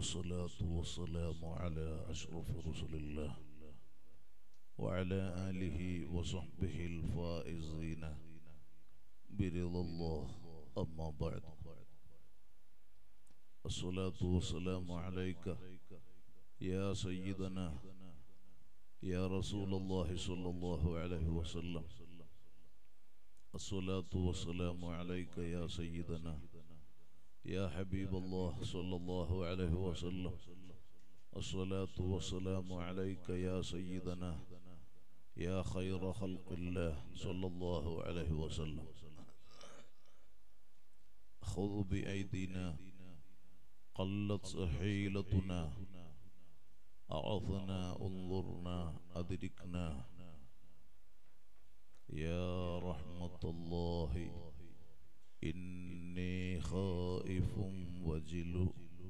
والصلاة والسلام على أشرف رسل الله وعلى آله وصحبه الفائزين برضا الله أما بعد الصلاة والسلام عليك يا سيدنا يا رسول الله صلى الله عليه وسلم الصلاة والسلام عليك يا سيدنا يا حبيب الله صلى الله عليه وسلم الصلاة والسلام عليك يا سيدنا يا خير خلق الله صلى الله عليه وسلم خذ بأيدينا قلت حيلتنا أعظنا انظرنا أدركنا يا رحمة الله إني خائف وجل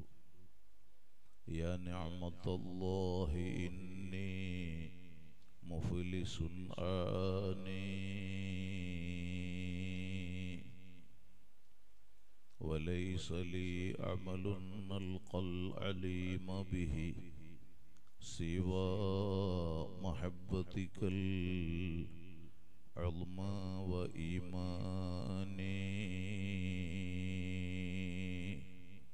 يا نعمة الله إني مفلس آني وليس لي عمل نلقى العليم به سوى محبتك العظمى وإيماني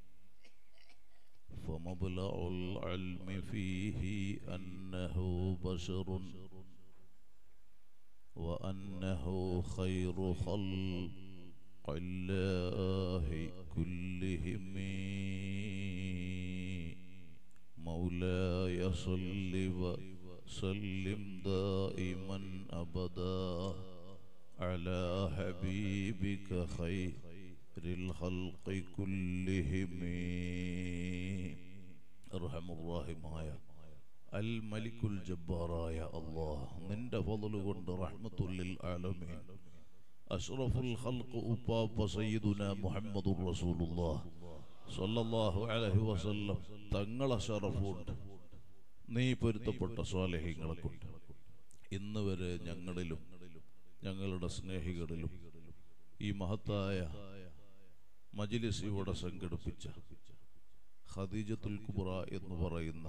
فمبلغ العلم فيه أنه بشر وأنه خير خلق الله كلهم مولاي صل وسلم دائما أبدا على حبيبك خير الخلق كلهم ارحم الراحماയ അൽ മലിക്കുൽ ജബ്ബാറായ അള്ളാഹ് നിന്റെ ഫضല് കൊണ്ട് റഹ്മത്തുല്ലിൽ ആലമീൻ അഷ്റഫുൽ ഖൽഖ് ഉപ്പാപ്പ സയ്യിദുന മുഹമ്മദുർ റസൂലുള്ളാഹ് സ്വല്ലല്ലാഹു അലൈഹി വസല്ലം തങ്ങളെ ഷറഫുണ്ട് നീ പൊരുത്തപ്പെട്ട സ്വാലഹ്യങ്ങളെ കൊണ്ട് ഇന്ന് വരെ ഞങ്ങളിലും ഞങ്ങളുടെ സ്നേഹികളിലും ഈ മഹത്തായ മജിലിസ് ഇവിടെ സംഘടിപ്പിച്ച ഖദീജത്തുൽ കുബ്ര എന്ന് പറയുന്ന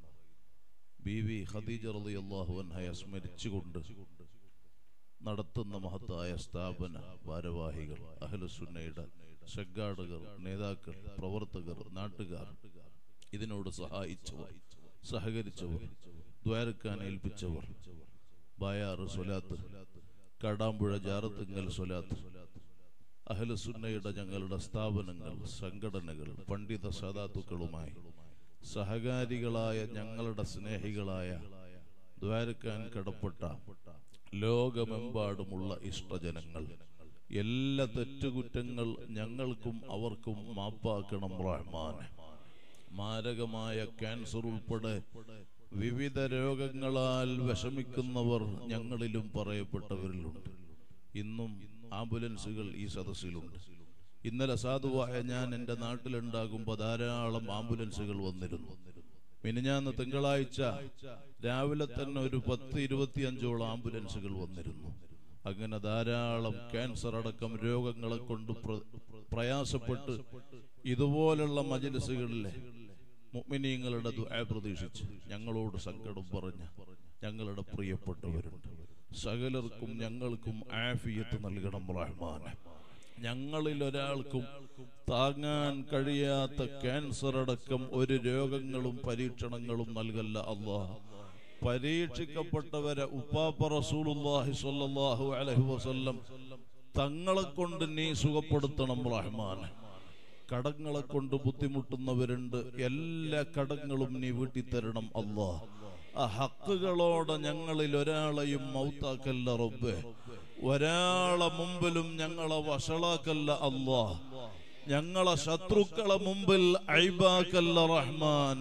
ബി വി ഖദീജ റളിയല്ലാഹു അൻഹയെ സ്മരിച്ചുകൊണ്ട് നടത്തുന്ന മഹത്തായ സ്ഥാപന ഭാരവാഹികൾ അഹ്ലുസുന്നയുടെ സംഘാടകർ നേതാക്കൾ പ്രവർത്തകർ നാട്ടുകാർ ഇതിനോട് സഹായിച്ചവർ സഹകരിച്ചവർ ദ്വാരക്കാൻ ഏൽപ്പിച്ചവർ ബായാറ് സ്വലാത്ത് കാടാമ്പുഴ ജാറത്തുങ്ങൽ സ്വലാത്ത് അഹ്ലുസുന്നയുടെ ഞങ്ങളുടെ സ്ഥാപനങ്ങൾ സംഘടനകൾ പണ്ഡിത സാധാത്തുക്കളുമായി സഹകാരികളായ ഞങ്ങളുടെ സ്നേഹികളായ ദ്വാരക്കാൻ കടപ്പെട്ട ലോകമെമ്പാടുമുള്ള ഇഷ്ടജനങ്ങൾ എല്ലാ തെറ്റുകുറ്റങ്ങൾ ഞങ്ങൾക്കും അവർക്കും മാപ്പാക്കണം റഹ്മാൻ മാരകമായ ക്യാൻസർ ഉൾപ്പെടെ വിവിധ രോഗങ്ങളാൽ വിഷമിക്കുന്നവർ ഞങ്ങളിലും പറയപ്പെട്ടവരിലുണ്ട് ഇന്നും ആംബുലൻസുകൾ ഈ സദസ്സിലുണ്ട് ഇന്നലെ സാധുവായ ഞാൻ എൻ്റെ നാട്ടിലുണ്ടാകുമ്പോൾ ധാരാളം ആംബുലൻസുകൾ വന്നിരുന്നു മിനിഞ്ഞാന്ന് തിങ്കളാഴ്ച രാവിലെ തന്നെ ഒരു പത്ത് ഇരുപത്തിയഞ്ചോളം ആംബുലൻസുകൾ വന്നിരുന്നു അങ്ങനെ ധാരാളം ക്യാൻസർ അടക്കം രോഗങ്ങളെ കൊണ്ട് പ്ര- പ്രയാസപ്പെട്ട് ഇതുപോലുള്ള മജലിസുകളിലെ മുഅ്മിനീങ്ങളുടെ ദുആ പ്രതീക്ഷിച്ച് ഞങ്ങളോട് സങ്കടം പറഞ്ഞ ഞങ്ങളുടെ പ്രിയപ്പെട്ടവരുണ്ട് സകലർക്കും ഞങ്ങൾക്കും ആഫിയത്ത് നൽകണം റഹ്മാൻ ഞങ്ങളിൽ ഒരാൾക്കും താങ്ങാൻ കഴിയാത്ത ക്യാൻസർ അടക്കം ഒരു രോഗങ്ങളും പരീക്ഷണങ്ങളും നൽകല്ല അള്ളാഹ് പരീക്ഷിക്കപ്പെട്ടവരെ ഉപ്പാപ്പ റസൂലുള്ളാഹി സ്വല്ലല്ലാഹു അലൈഹി വസല്ലം തങ്ങളെ കൊണ്ട് നീ സുഖപ്പെടുത്തണം റഹ്മാൻ കടങ്ങളെ കൊണ്ട് ബുദ്ധിമുട്ടുന്നവരുണ്ട് എല്ലാ കടങ്ങളും നീ വീട്ടിത്തരണം അല്ലാ ആ ഹക്കുകളോടെ ഞങ്ങളിൽ ഒരാളെയും മൗത്താക്കല്ല റബ്ബേ ഒരാളെ മുമ്പിലും ഞങ്ങളെ വഷളാക്കല്ല അല്ലാ ഞങ്ങളെ ശത്രുക്കളെ മുമ്പിൽ ഐബാക്കല്ല റഹ്മാൻ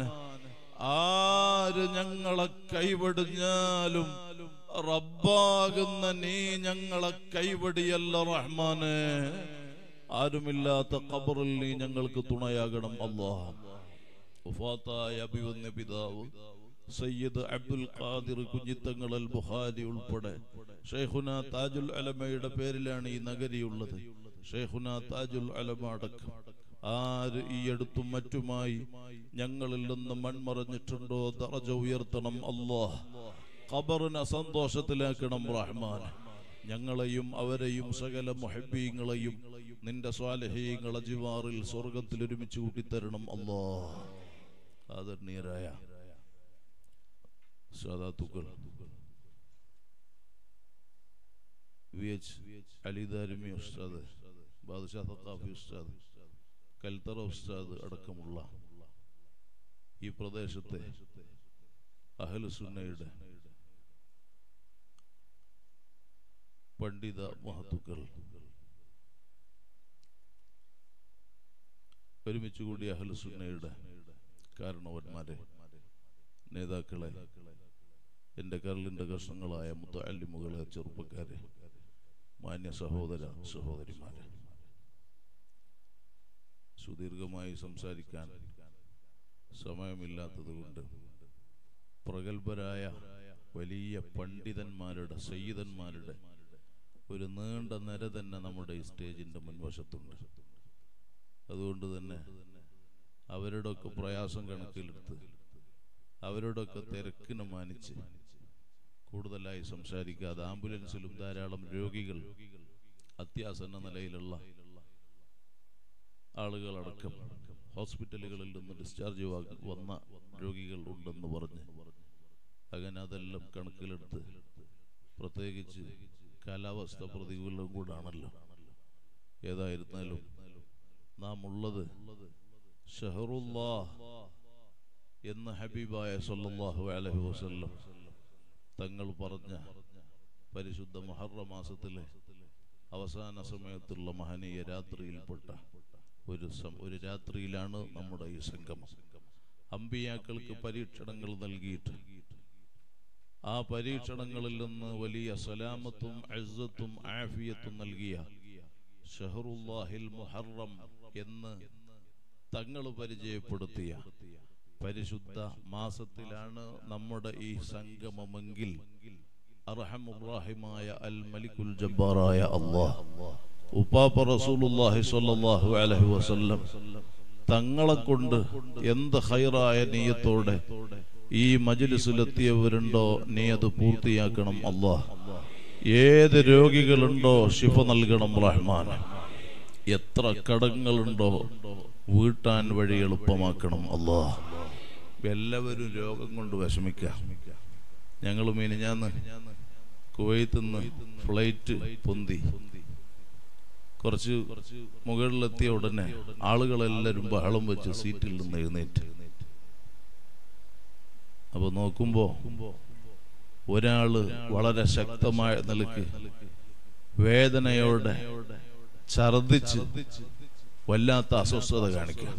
ആര് ഞങ്ങളെ കൈവടിഞ്ഞാലും റബ്ബാകുന്ന നീ ഞങ്ങളെ കൈവടിയല്ല റഹ്മാനെ ആരുമില്ലാത്ത ഖബറിൽ നീ ഞങ്ങൾക്ക് തുണയാകണം അല്ലാഹ് വഫാത്തായ അഭിവന്യ പിതാവ് സയ്യിദ് അബ്ദുൽ ഖാദിർ കുഞ്ഞിത്തങ്ങൾ അൽ ബുഖാരി ഉൾപ്പെടെ ഷെയ്ഖുന താജുൽ അലമയുടെ പേരിലാണ് ഈ നഗരിയുള്ളത് ഷെയ്ഖുന താജുൽ അലമ അടക്കം ആര് ഈ അടുത്തും മറ്റുമായി ഞങ്ങളിൽ നിന്ന് മൺമറഞ്ഞിട്ടുണ്ടോ ദറജ ഉയർത്തണം അല്ലാഹ് ഖബറിനെ സന്തോഷത്തിലാക്കണം റഹ്മാൻ ഞങ്ങളെയും അവരെയും സകല മുഹബീങ്ങളെയും നിന്റെ സ്വാലഹീങ്ങളെ ജിവാറിൽ സ്വർഗത്തിൽ ഒരുമിച്ച് കൂട്ടിത്തരണം അല്ലാ ആദരണീയരായ സാദാത്തുക്കൾ വി എച്ച് അലിദാരിമി ഉസ്താദ് ബാദുഷാ സഖാഫി ഉസ്താദ് കൽത്തറ ഉസ്താദ് അടക്കമുള്ള ഈ പ്രദേശത്തെ അഹലുസുന്നയുടെ പണ്ഡിത മഹത്തുക്കൾ ഒരുമിച്ച് കൂടിയ അഹലുസുന്നയുടെ കാരണവന്മാരെ നേതാക്കളെ എൻ്റെ കരളിൻ്റെ കഷ്ണങ്ങളായ മുത്തല്ലിമുകളെ ചെറുപ്പക്കാരെ മാന്യ സഹോദര സഹോദരിമാരെ സുദീർഘമായി സംസാരിക്കാൻ സമയമില്ലാത്തത് കൊണ്ട് പ്രഗത്ഭരായ വലിയ പണ്ഡിതന്മാരുടെ സയ്യിദന്മാരുടെ ഒരു നീണ്ട നിര തന്നെ നമ്മുടെ ഈ സ്റ്റേജിന്റെ മുൻവശത്തുണ്ട് അതുകൊണ്ട് തന്നെ അവരുടെ ഒക്കെ പ്രയാസം കണക്കിലെടുത്ത് അവരുടെ ഒക്കെ തിരക്കിനെ മാനിച്ച് കൂടുതലായി സംസാരിക്കാതെ ആംബുലൻസിലും ധാരാളം രോഗികൾ അത്യാസന്ന നിലയിലുള്ള ആളുകളടക്കം ഹോസ്പിറ്റലുകളിൽ നിന്ന് ഡിസ്ചാർജ് വന്ന രോഗികൾ ഉണ്ടെന്ന് പറഞ്ഞ് അങ്ങനെ അതെല്ലാം കണക്കിലെടുത്ത് പ്രത്യേകിച്ച് കാലാവസ്ഥ പ്രതികൂലം കൂടാണല്ലോ ഏതായിരുന്നാലും നാം ഉള്ളത് ഷഹറുല്ലാ എന്ന ഹബീബായ സല്ലല്ലാഹു അലൈഹി വസല്ലം തങ്ങൾ പറഞ്ഞ പരിശുദ്ധ മുഹറ മാസത്തിലെ അവസാന സമയത്തുള്ള മഹനീയ രാത്രിയിൽപ്പെട്ട ഒരു സം- ഒരു രാത്രിയിലാണ് നമ്മുടെ ഈ സംഗമം അമ്പിയാക്കൾക്ക് പരീക്ഷണങ്ങൾ നൽകിയിട്ട് ആ പരീക്ഷണങ്ങളിൽ നിന്ന് വലിയ സലാമത്തും അഴ്സത്തും ആഫിയത്തും നൽകിയ ഷഹറുല്ലാഹിൽ മുഹറം എന്ന് തങ്ങൾ പരിചയപ്പെടുത്തിയ പരിശുദ്ധ മാസത്തിലാണ് നമ്മുടെ ഈ സംഗമമെങ്കിൽ അർഹമുറാഹിമായ അൽ മലിക്കുൽ ജബ്ബാറായ അള്ളാഹ് ഉപ്പാപ്പ റസൂലുള്ളാഹി സ്വല്ലല്ലാഹു അലൈഹി വസല്ലം തങ്ങളെ കൊണ്ട് എന്ത് ഹൈറായ നീയത്തോടെ ഈ മജ്ലിസിലെത്തിയവരുണ്ടോ നീ അത് പൂർത്തിയാക്കണം അള്ളാഹ് ഏത് രോഗികളുണ്ടോ ശിഫ നൽകണം റഹ്മാൻ എത്ര കടങ്ങളുണ്ടോ വീട്ടാൻ വഴി എളുപ്പമാക്കണം അള്ളാഹ് എല്ലാവരും രോഗം കൊണ്ട് വിഷമിക്കാം ഞങ്ങൾ മിനിഞ്ഞാന്ന് കുവൈത്ത് നിന്ന് ഫ്ലൈറ്റ് പൊന്തി കുറച്ച് മുകളിലെത്തിയ ഉടനെ ആളുകളെല്ലാവരും ബഹളം വെച്ച് സീറ്റിൽ നിന്ന് എഴുന്നേറ്റ് അപ്പൊ നോക്കുമ്പോ ഒരാള് വളരെ ശക്തമായ നിലക്ക് വേദനയോടെ ഛർദിച്ച് വല്ലാത്ത അസ്വസ്ഥത കാണിക്കുക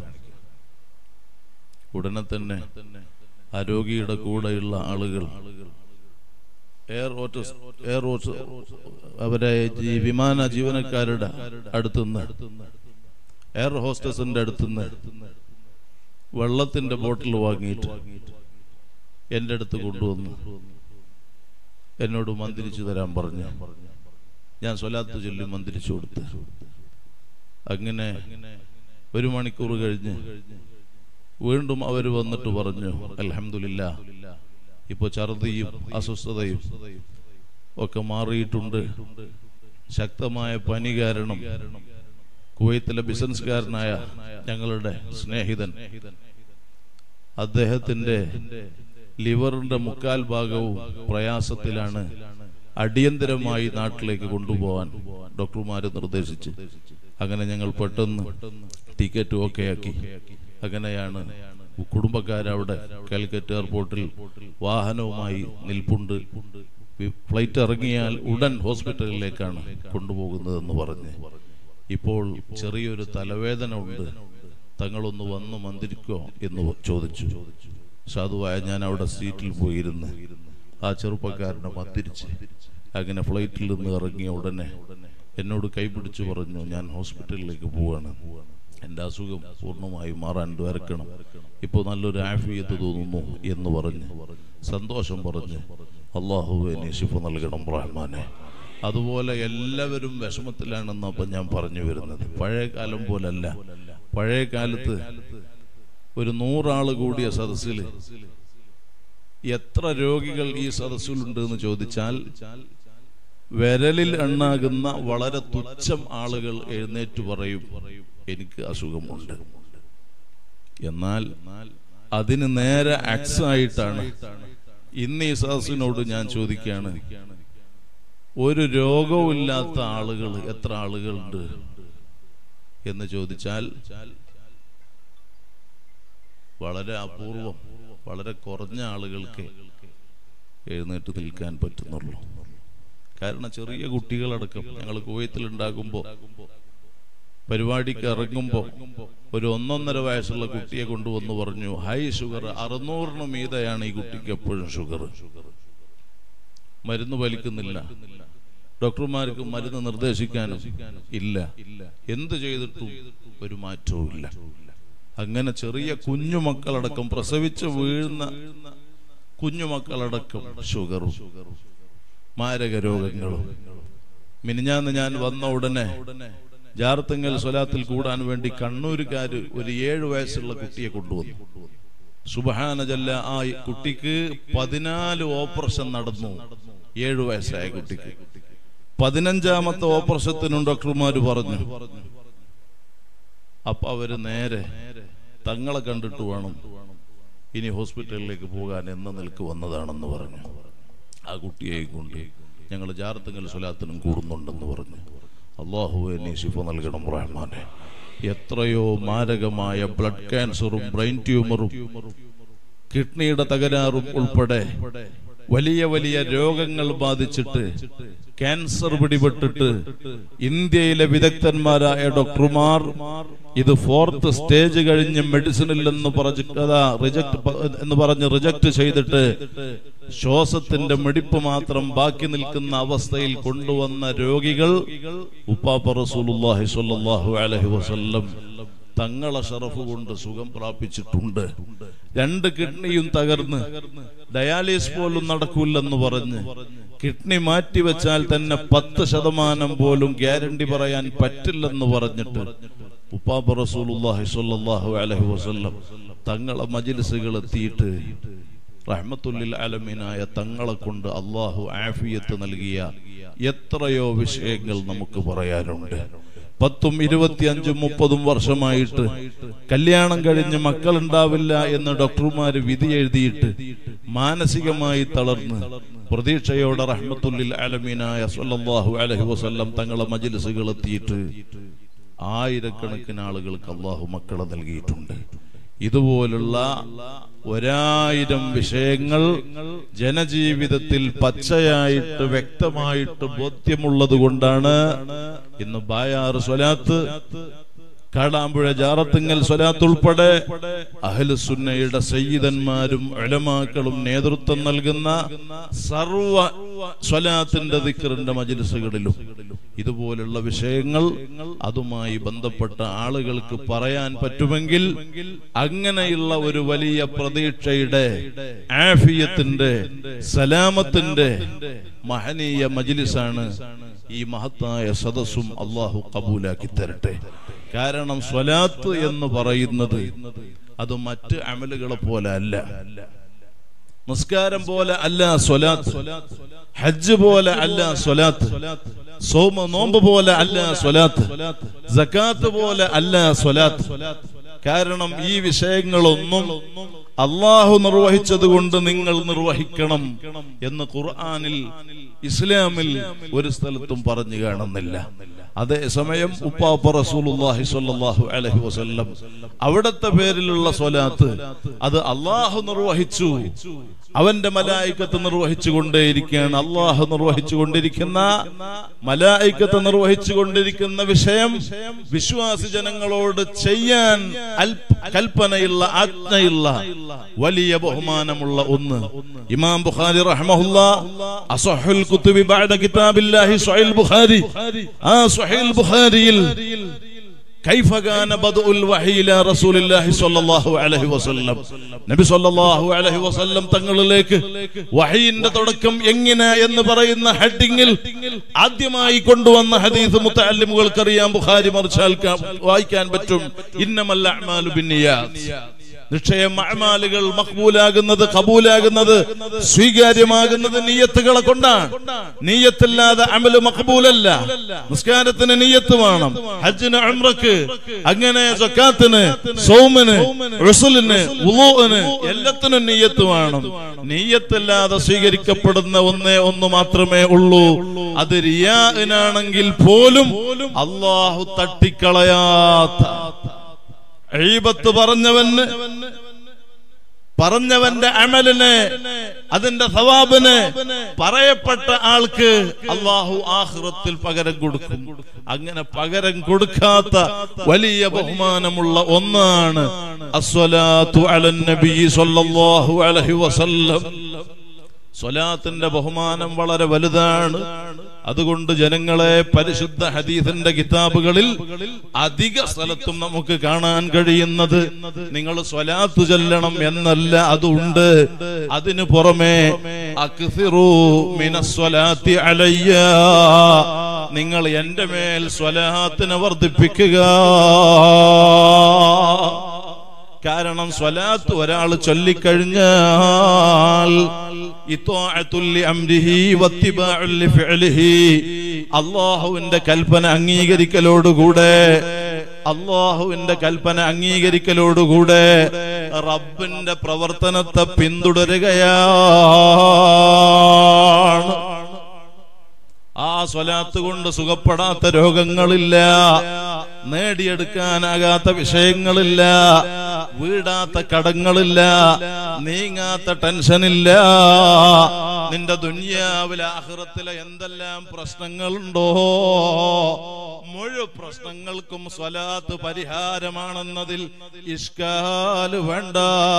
ഉടനെ തന്നെ ആ രോഗിയുടെ കൂടെയുള്ള ആളുകൾ എയർ ഹോസ്റ്റസ് എയർ ഹോസ്റ്റ അവരെ ഈ വിമാന ജീവനക്കാരുടെ അടുത്തുനിന്ന് എയർ ഹോസ്റ്റസിന്റെ അടുത്തുനിന്ന് വെള്ളത്തിന്റെ ബോട്ടിൽ വാങ്ങിയിട്ട് എൻ്റെ അടുത്ത് കൊണ്ടുവന്നു എന്നോട് മന്ത്രിച്ചു തരാൻ പറഞ്ഞു ഞാൻ സ്വലാത്ത് ചൊല്ലി മന്ത്രിച്ചു കൊടുത്ത് അങ്ങനെ ഒരു മണിക്കൂർ കഴിഞ്ഞ് വീണ്ടും അവർ വന്നിട്ട് പറഞ്ഞു അൽഹംദുലില്ലാ ഇപ്പൊ ഛർദിയും അസ്വസ്ഥതയും ഒക്കെ മാറിയിട്ടുണ്ട് ശക്തമായ പനി കാരണം കുവൈത്തിലെ ബിസിനസ്സുകാരനായ ഞങ്ങളുടെ സ്നേഹിതൻ അദ്ദേഹത്തിന്റെ ലിവറിന്റെ മുക്കാൽ ഭാഗവും പ്രയാസത്തിലാണ് അടിയന്തരമായി നാട്ടിലേക്ക് കൊണ്ടുപോകാൻ ഡോക്ടർമാര് നിർദ്ദേശിച്ചു അങ്ങനെ ഞങ്ങൾ പെട്ടെന്ന് ടിക്കറ്റ് ഓക്കെ ആക്കി അങ്ങനെയാണ് കുടുംബക്കാരവിടെ കാലിക്കറ്റ് എയർപോർട്ടിൽ വാഹനവുമായി നിൽപ്പുണ്ട് വി- ഫ്ലൈറ്റ് ഇറങ്ങിയാൽ ഉടൻ ഹോസ്പിറ്റലിലേക്കാണ് കൊണ്ടുപോകുന്നതെന്ന് പറഞ്ഞ് ഇപ്പോൾ ചെറിയൊരു തലവേദന ഉണ്ട് തങ്ങളൊന്ന് വന്ന് മന്ത്രിക്കോ എന്ന് ചോദിച്ചു സാധുവായ ഞാൻ അവിടെ സീറ്റിൽ പോയിരുന്ന് ആ ചെറുപ്പക്കാരനെ മന്ത്രിച്ച് അങ്ങനെ ഫ്ലൈറ്റിൽ നിന്ന് ഇറങ്ങിയ ഉടനെ എന്നോട് കൈപിടിച്ചു പറഞ്ഞു ഞാൻ ഹോസ്പിറ്റലിലേക്ക് പോവാണ് എൻ്റെ അസുഖം പൂർണ്ണമായി മാറാൻ ദ്വാരക്കണം ഇപ്പോൾ നല്ലൊരു ആഫിയത്ത് തോന്നുന്നു എന്ന് പറഞ്ഞ് സന്തോഷം പറഞ്ഞ് അള്ളാഹുവിനെ ശിഫ നൽകണം റഹ്മാനെ അതുപോലെ എല്ലാവരും വിഷമത്തിലാണെന്ന് അപ്പം ഞാൻ പറഞ്ഞു വരുന്നത് പഴയ കാലം പോലല്ല പഴയ കാലത്ത് ഒരു നൂറാള് കൂടിയ സദസ്സിൽ എത്ര രോഗികൾ ഈ സദസ്സിലുണ്ട് എന്ന് ചോദിച്ചാൽ വിരലിൽ എണ്ണാകുന്ന വളരെ തുച്ഛം ആളുകൾ എഴുന്നേറ്റ് പറയും എനിക്ക് അസുഖമുണ്ട് എന്നാൽ അതിന് നേരെ അക്സ് ആയിട്ടാണ് ഇന്ന് ഈ സദസ്സിനോട് ഞാൻ ചോദിക്കുകയാണ് ഒരു രോഗവുമില്ലാത്ത ആളുകൾ എത്ര ആളുകളുണ്ട് എന്ന് ചോദിച്ചാൽ വളരെ അപൂർവം വളരെ കുറഞ്ഞ ആളുകൾക്ക് എഴുന്നേറ്റ് നിൽക്കാൻ പറ്റുന്നുള്ളൂ കാരണം ചെറിയ കുട്ടികളടക്കം ഞങ്ങൾ കുവൈത്തിൽ ഉണ്ടാകുമ്പോൾ പരിപാടിക്ക് ഇറങ്ങുമ്പോൾ ഒരു ഒന്നൊന്നര വയസ്സുള്ള കുട്ടിയെ കൊണ്ടുവന്ന് പറഞ്ഞു ഹൈ ഷുഗർ അറുന്നൂറിന് മീതയാണ് ഈ കുട്ടിക്ക് എപ്പോഴും ഷുഗർ മരുന്ന് വലിക്കുന്നില്ല ഡോക്ടർമാർക്ക് മരുന്ന് നിർദ്ദേശിക്കാനും ഇല്ല എന്ത് ചെയ്തിട്ടും ഒരു മാറ്റവും ഇല്ല അങ്ങനെ ചെറിയ കുഞ്ഞുമക്കളടക്കം പ്രസവിച്ച് വീഴുന്ന കുഞ്ഞുമക്കളടക്കം ഷുഗറും മാരക രോഗങ്ങളും മിനിഞ്ഞാന്ന് ഞാൻ വന്ന ഉടനെ ജാർത്തങ്ങൽ സ്വലാത്തിൽ കൂടാൻ വേണ്ടി കണ്ണൂരുകാര് ഒരു ഏഴു വയസ്സുള്ള കുട്ടിയെ കൊണ്ടുവന്നു സുബഹാനജല്ല ആ കുട്ടിക്ക് പതിനാല് ഓപ്പറേഷൻ നടന്നു ഏഴു വയസ്സായ കുട്ടിക്ക് പതിനഞ്ചാമത്തെ ഓപ്പറേഷത്തിനും ഡോക്ടർമാര് പറഞ്ഞു അപ്പൊ അവര് നേരെ തങ്ങളെ കണ്ടിട്ട് വേണം ഇനി ഹോസ്പിറ്റലിലേക്ക് പോകാൻ എന്ന നിൽക്ക് വന്നതാണെന്ന് പറഞ്ഞു ആ കുട്ടിയെ കൊണ്ട് ഞങ്ങൾ ജാറത്തങ്ങൽ സ്വലാത്തിനും കൂടുന്നുണ്ടെന്ന് പറഞ്ഞു അള്ളാഹുവെ നീ ശിഫ നൽകണം റഹ്മാനെ എത്രയോ മാരകമായ ബ്ലഡ് ക്യാൻസറും ബ്രെയിൻ ട്യൂമറും കിഡ്നിയുടെ തകരാറും ഉൾപ്പെടെ വലിയ വലിയ രോഗങ്ങൾ ബാധിച്ചിട്ട് ക്യാൻസർ പിടിപെട്ടിട്ട് ഇന്ത്യയിലെ വിദഗ്ധന്മാരായ ഡോക്ടർമാർ ഇത് ഫോർത്ത് സ്റ്റേജ് കഴിഞ്ഞ് മെഡിസിനിൽ എന്ന് പറഞ്ഞ് അതാ റിജക്ട് എന്ന് പറഞ്ഞ് റിജക്ട് ചെയ്തിട്ട് ശ്വാസത്തിന്റെ മിടിപ്പ് മാത്രം ബാക്കി നിൽക്കുന്ന അവസ്ഥയിൽ കൊണ്ടുവന്ന രോഗികൾ ഉപ്പാപ്പ റസൂലുള്ളാഹി സ്വല്ലല്ലാഹു അലൈഹി വസല്ലം തങ്ങളെ ഷറഫ് കൊണ്ട് സുഖം പ്രാപിച്ചിട്ടുണ്ട് രണ്ട് കിഡ്നിയും തകർന്ന് ഡയാലിസ് പോലും നടക്കൂലെന്ന് പറഞ്ഞ് കിഡ്നി മാറ്റിവെച്ചാൽ തന്നെ പത്ത് ശതമാനം പോലും ഗ്യാരണ്ടി പറയാൻ പറ്റില്ലെന്ന് പറഞ്ഞിട്ട് ഉപ്പാപ്പ റസൂലുള്ളാഹി സ്വല്ലല്ലാഹു അലൈഹി വസല്ലം തങ്ങളെ മജിലിസുകൾ എത്തിയിട്ട് റഹ്മത്തുല്ലിൽ അലമീനായ തങ്ങളെ കൊണ്ട് അള്ളാഹു ആഫിയത്ത് നൽകിയ എത്രയോ വിഷയങ്ങൾ നമുക്ക് പറയാനുണ്ട് പത്തും ഇരുപത്തിയഞ്ചും മുപ്പതും വർഷമായിട്ട് കല്യാണം കഴിഞ്ഞ് മക്കളുണ്ടാവില്ല എന്ന് ഡോക്ടർമാര് വിധി എഴുതിയിട്ട് മാനസികമായി തളർന്ന് പ്രതീക്ഷയോടെ റഹ്മത്തുല്ലിൽ അലമീനായ സല്ലല്ലാഹു അലൈഹി വസല്ലം തങ്ങളെ മജിലിസുകൾ എത്തിയിട്ട് ആയിരക്കണക്കിന് ആളുകൾക്ക് അള്ളാഹു മക്കളെ നൽകിയിട്ടുണ്ട് ഇതുപോലുള്ള ഒരായിരം വിഷയങ്ങൾ ജനജീവിതത്തിൽ പച്ചയായിട്ട് വ്യക്തമായിട്ട് ബോധ്യമുള്ളത് കൊണ്ടാണ് ഇന്ന് ബായാറ് സ്വലാത്ത് കാടാമ്പുഴ ജാറത്തിങ്ങൽ സ്വലാത്ത് ഉൾപ്പെടെ അഹലുസുന്നയുടെ സയ്യിദന്മാരും അലമാക്കളും നേതൃത്വം നൽകുന്ന സർവ സ്വലാത്തിന്റെ ദിക്കറിന്റെ മജിലിസുകളിലും ഇതുപോലുള്ള വിഷയങ്ങൾ അതുമായി ബന്ധപ്പെട്ട ആളുകൾക്ക് പറയാൻ പറ്റുമെങ്കിൽ അങ്ങനെയുള്ള ഒരു വലിയ പ്രതീക്ഷയുടെ ആഫിയത്തിന്റെ സലാമത്തിന്റെ മഹനീയ മജിലിസാണ് ഈ മഹത്തായ സദസ്സും അള്ളാഹു കബൂലാക്കി തരട്ടെ കാരണം സ്വലാത്ത് എന്ന് പറയുന്നത് അത് മറ്റ് അമലുകളെ പോലെ അല്ല നിസ്കാരം പോലെ അല്ല സ്വലാത്ത് ഹജ്ജ് പോലെ അല്ല സ്വലാത്ത് സോമ നോമ്പ് പോലെ അല്ല സ്വലാത്ത് സക്കാത്ത് പോലെ അല്ല സ്വലാത്ത് കാരണം ഈ വിഷയങ്ങളൊന്നും അള്ളാഹു നിർവഹിച്ചത് കൊണ്ട് നിങ്ങൾ നിർവഹിക്കണം എന്ന് ഖുർആനിൽ ഇസ്ലാമിൽ ഒരു സ്ഥലത്തും പറഞ്ഞു കാണുന്നില്ല അതേസമയം ഉപ്പാപ്പ റസൂലുള്ളാഹി സ്വല്ലല്ലാഹു അലൈഹി വസല്ലം അവിടത്തെ പേരിലുള്ള സ്വലാത്ത് അത് അള്ളാഹു നിർവഹിച്ചു അവന്റെ മലായിക്കത്ത് നിർവഹിച്ചു കൊണ്ടേയിരിക്കുകയാണ് അള്ളാഹു നിർവഹിച്ചു കൊണ്ടിരിക്കുന്ന മലായിക്കത്ത് നിർവഹിച്ചു കൊണ്ടിരിക്കുന്ന വിഷയം വിശ്വാസി ജനങ്ങളോട് ചെയ്യാൻ കൽപ്പനയുള്ള ആജ്ഞയുള്ള വലിയ ബഹുമാനമുള്ള ഒന്ന് ഇമാം ബുഖാരി റഹ്മഹുല്ല അസഹുൽ കുത്തുബി ബഅദ കിതാബില്ലാഹി സ്വഹീൽ ബുഖാരി ആ സ്വഹീൽ ബുഖാരിയിൽ كيف كان بدء الوحي الى رسول الله صلى الله عليه وسلم നബി സല്ലല്ലാഹു അലൈഹി വസല്ലം തങ്ങളിലേക്ക് വഹീന്റെ തുടക്കം എങ്ങനെ എന്ന് പറയുന്ന ഹെഡിങ്ങിൽ ആദ്യമായി കൊണ്ടുവന്ന ഹദീസ് മുത്തല്ലിമുകൾക്കറിയാം ബുഖാരി മറിച്ചാൽ കാ- വായിക്കാൻ പറ്റും ഇന്നമല്ല അഅ്മാലു ബിന്നിയാത്ത് നിശ്ചയം അഅ്മാലുകൾ മഖ്ബൂലാകുന്നത് കബൂലാകുന്നത് സ്വീകാര്യമാകുന്നത് നീയത്തുകളെ കൊണ്ടാണ് നീയത്തില്ലാതെ അമല് മഖ്ബൂലല്ല നിസ്കാരത്തിന് നീയത്ത് വേണം ഹജ്ജിന് ഉംറക്ക് അങ്ങനെ സക്കാത്തിന് സൗമിന് റുസുലിന് വുളൂഇന് എല്ലാത്തിനും നീയത്ത് വേണം നീയത്തില്ലാതെ സ്വീകരിക്കപ്പെടുന്ന ഒന്നേ ഒന്ന് മാത്രമേ ഉള്ളൂ അത് റിയാഇനാണെങ്കിൽ പോലും അള്ളാഹു തട്ടിക്കളയാത്ത എഴുപത്ത് പറഞ്ഞവന് പറഞ്ഞവന്റെ അമലിന് അതിന്റെ സവാബിന് പറയപ്പെട്ട ആൾക്ക് അള്ളാഹു ആഹ്റത്തിൽ പകരം കൊടുക്കും അങ്ങനെ പകരം കൊടുക്കാത്ത വലിയ ബഹുമാനമുള്ള ഒന്നാണ് അസ്വലാത്തു അലൻ നബി സല്ലല്ലാഹു അലൈഹി വസല്ലം സ്വലാത്തിന്റെ ബഹുമാനം വളരെ വലുതാണ് അതുകൊണ്ട് ജനങ്ങളെ പരിശുദ്ധ ഹദീസിന്റെ കിതാബുകളിൽ അധിക സ്ഥലത്തും നമുക്ക് കാണാൻ കഴിയുന്നത് നിങ്ങൾ സ്വലാത്ത് ചൊല്ലണം എന്നല്ല അതുണ്ട് അതിനു പുറമെ അക്സിറൂ മിനസ്വലാത്തി അലയ്യ നിങ്ങൾ എന്റെ മേൽ സ്വലാത്തിനെ വർദ്ധിപ്പിക്കുക കാരണം സ്വലാത്ത് ഒരാൾ ചൊല്ലിക്കഴിഞ്ഞാൽ ഇത്വാഅത്തുൽ ലിഅംരിഹി വത്തിബാഉൽ ലിഫിഅലിഹി അള്ളാഹുവിന്റെ കൽപ്പന അംഗീകരിക്കലോടുകൂടെ അള്ളാഹുവിന്റെ കൽപ്പന അംഗീകരിക്കലോടുകൂടെ റബ്ബിന്റെ പ്രവർത്തനത്തെ പിന്തുടരുകയാണ് ആ സ്വലാത്ത് കൊണ്ട് സുഖപ്പെടാത്ത രോഗങ്ങളില്ല നേടിയെടുക്കാനാകാത്ത വിഷയങ്ങളില്ല വീടാത്ത കടങ്ങളില്ല നീങ്ങാത്ത ടെൻഷനില്ല നിന്റെ ദുനിയാവിലെ ആഹ്റത്തിലെ എന്തെല്ലാം പ്രശ്നങ്ങളുണ്ടോ മുഴു പ്രശ്നങ്ങൾക്കും സ്വലാത്ത് പരിഹാരമാണെന്നതിൽ ഇഷ്കാല് വേണ്ട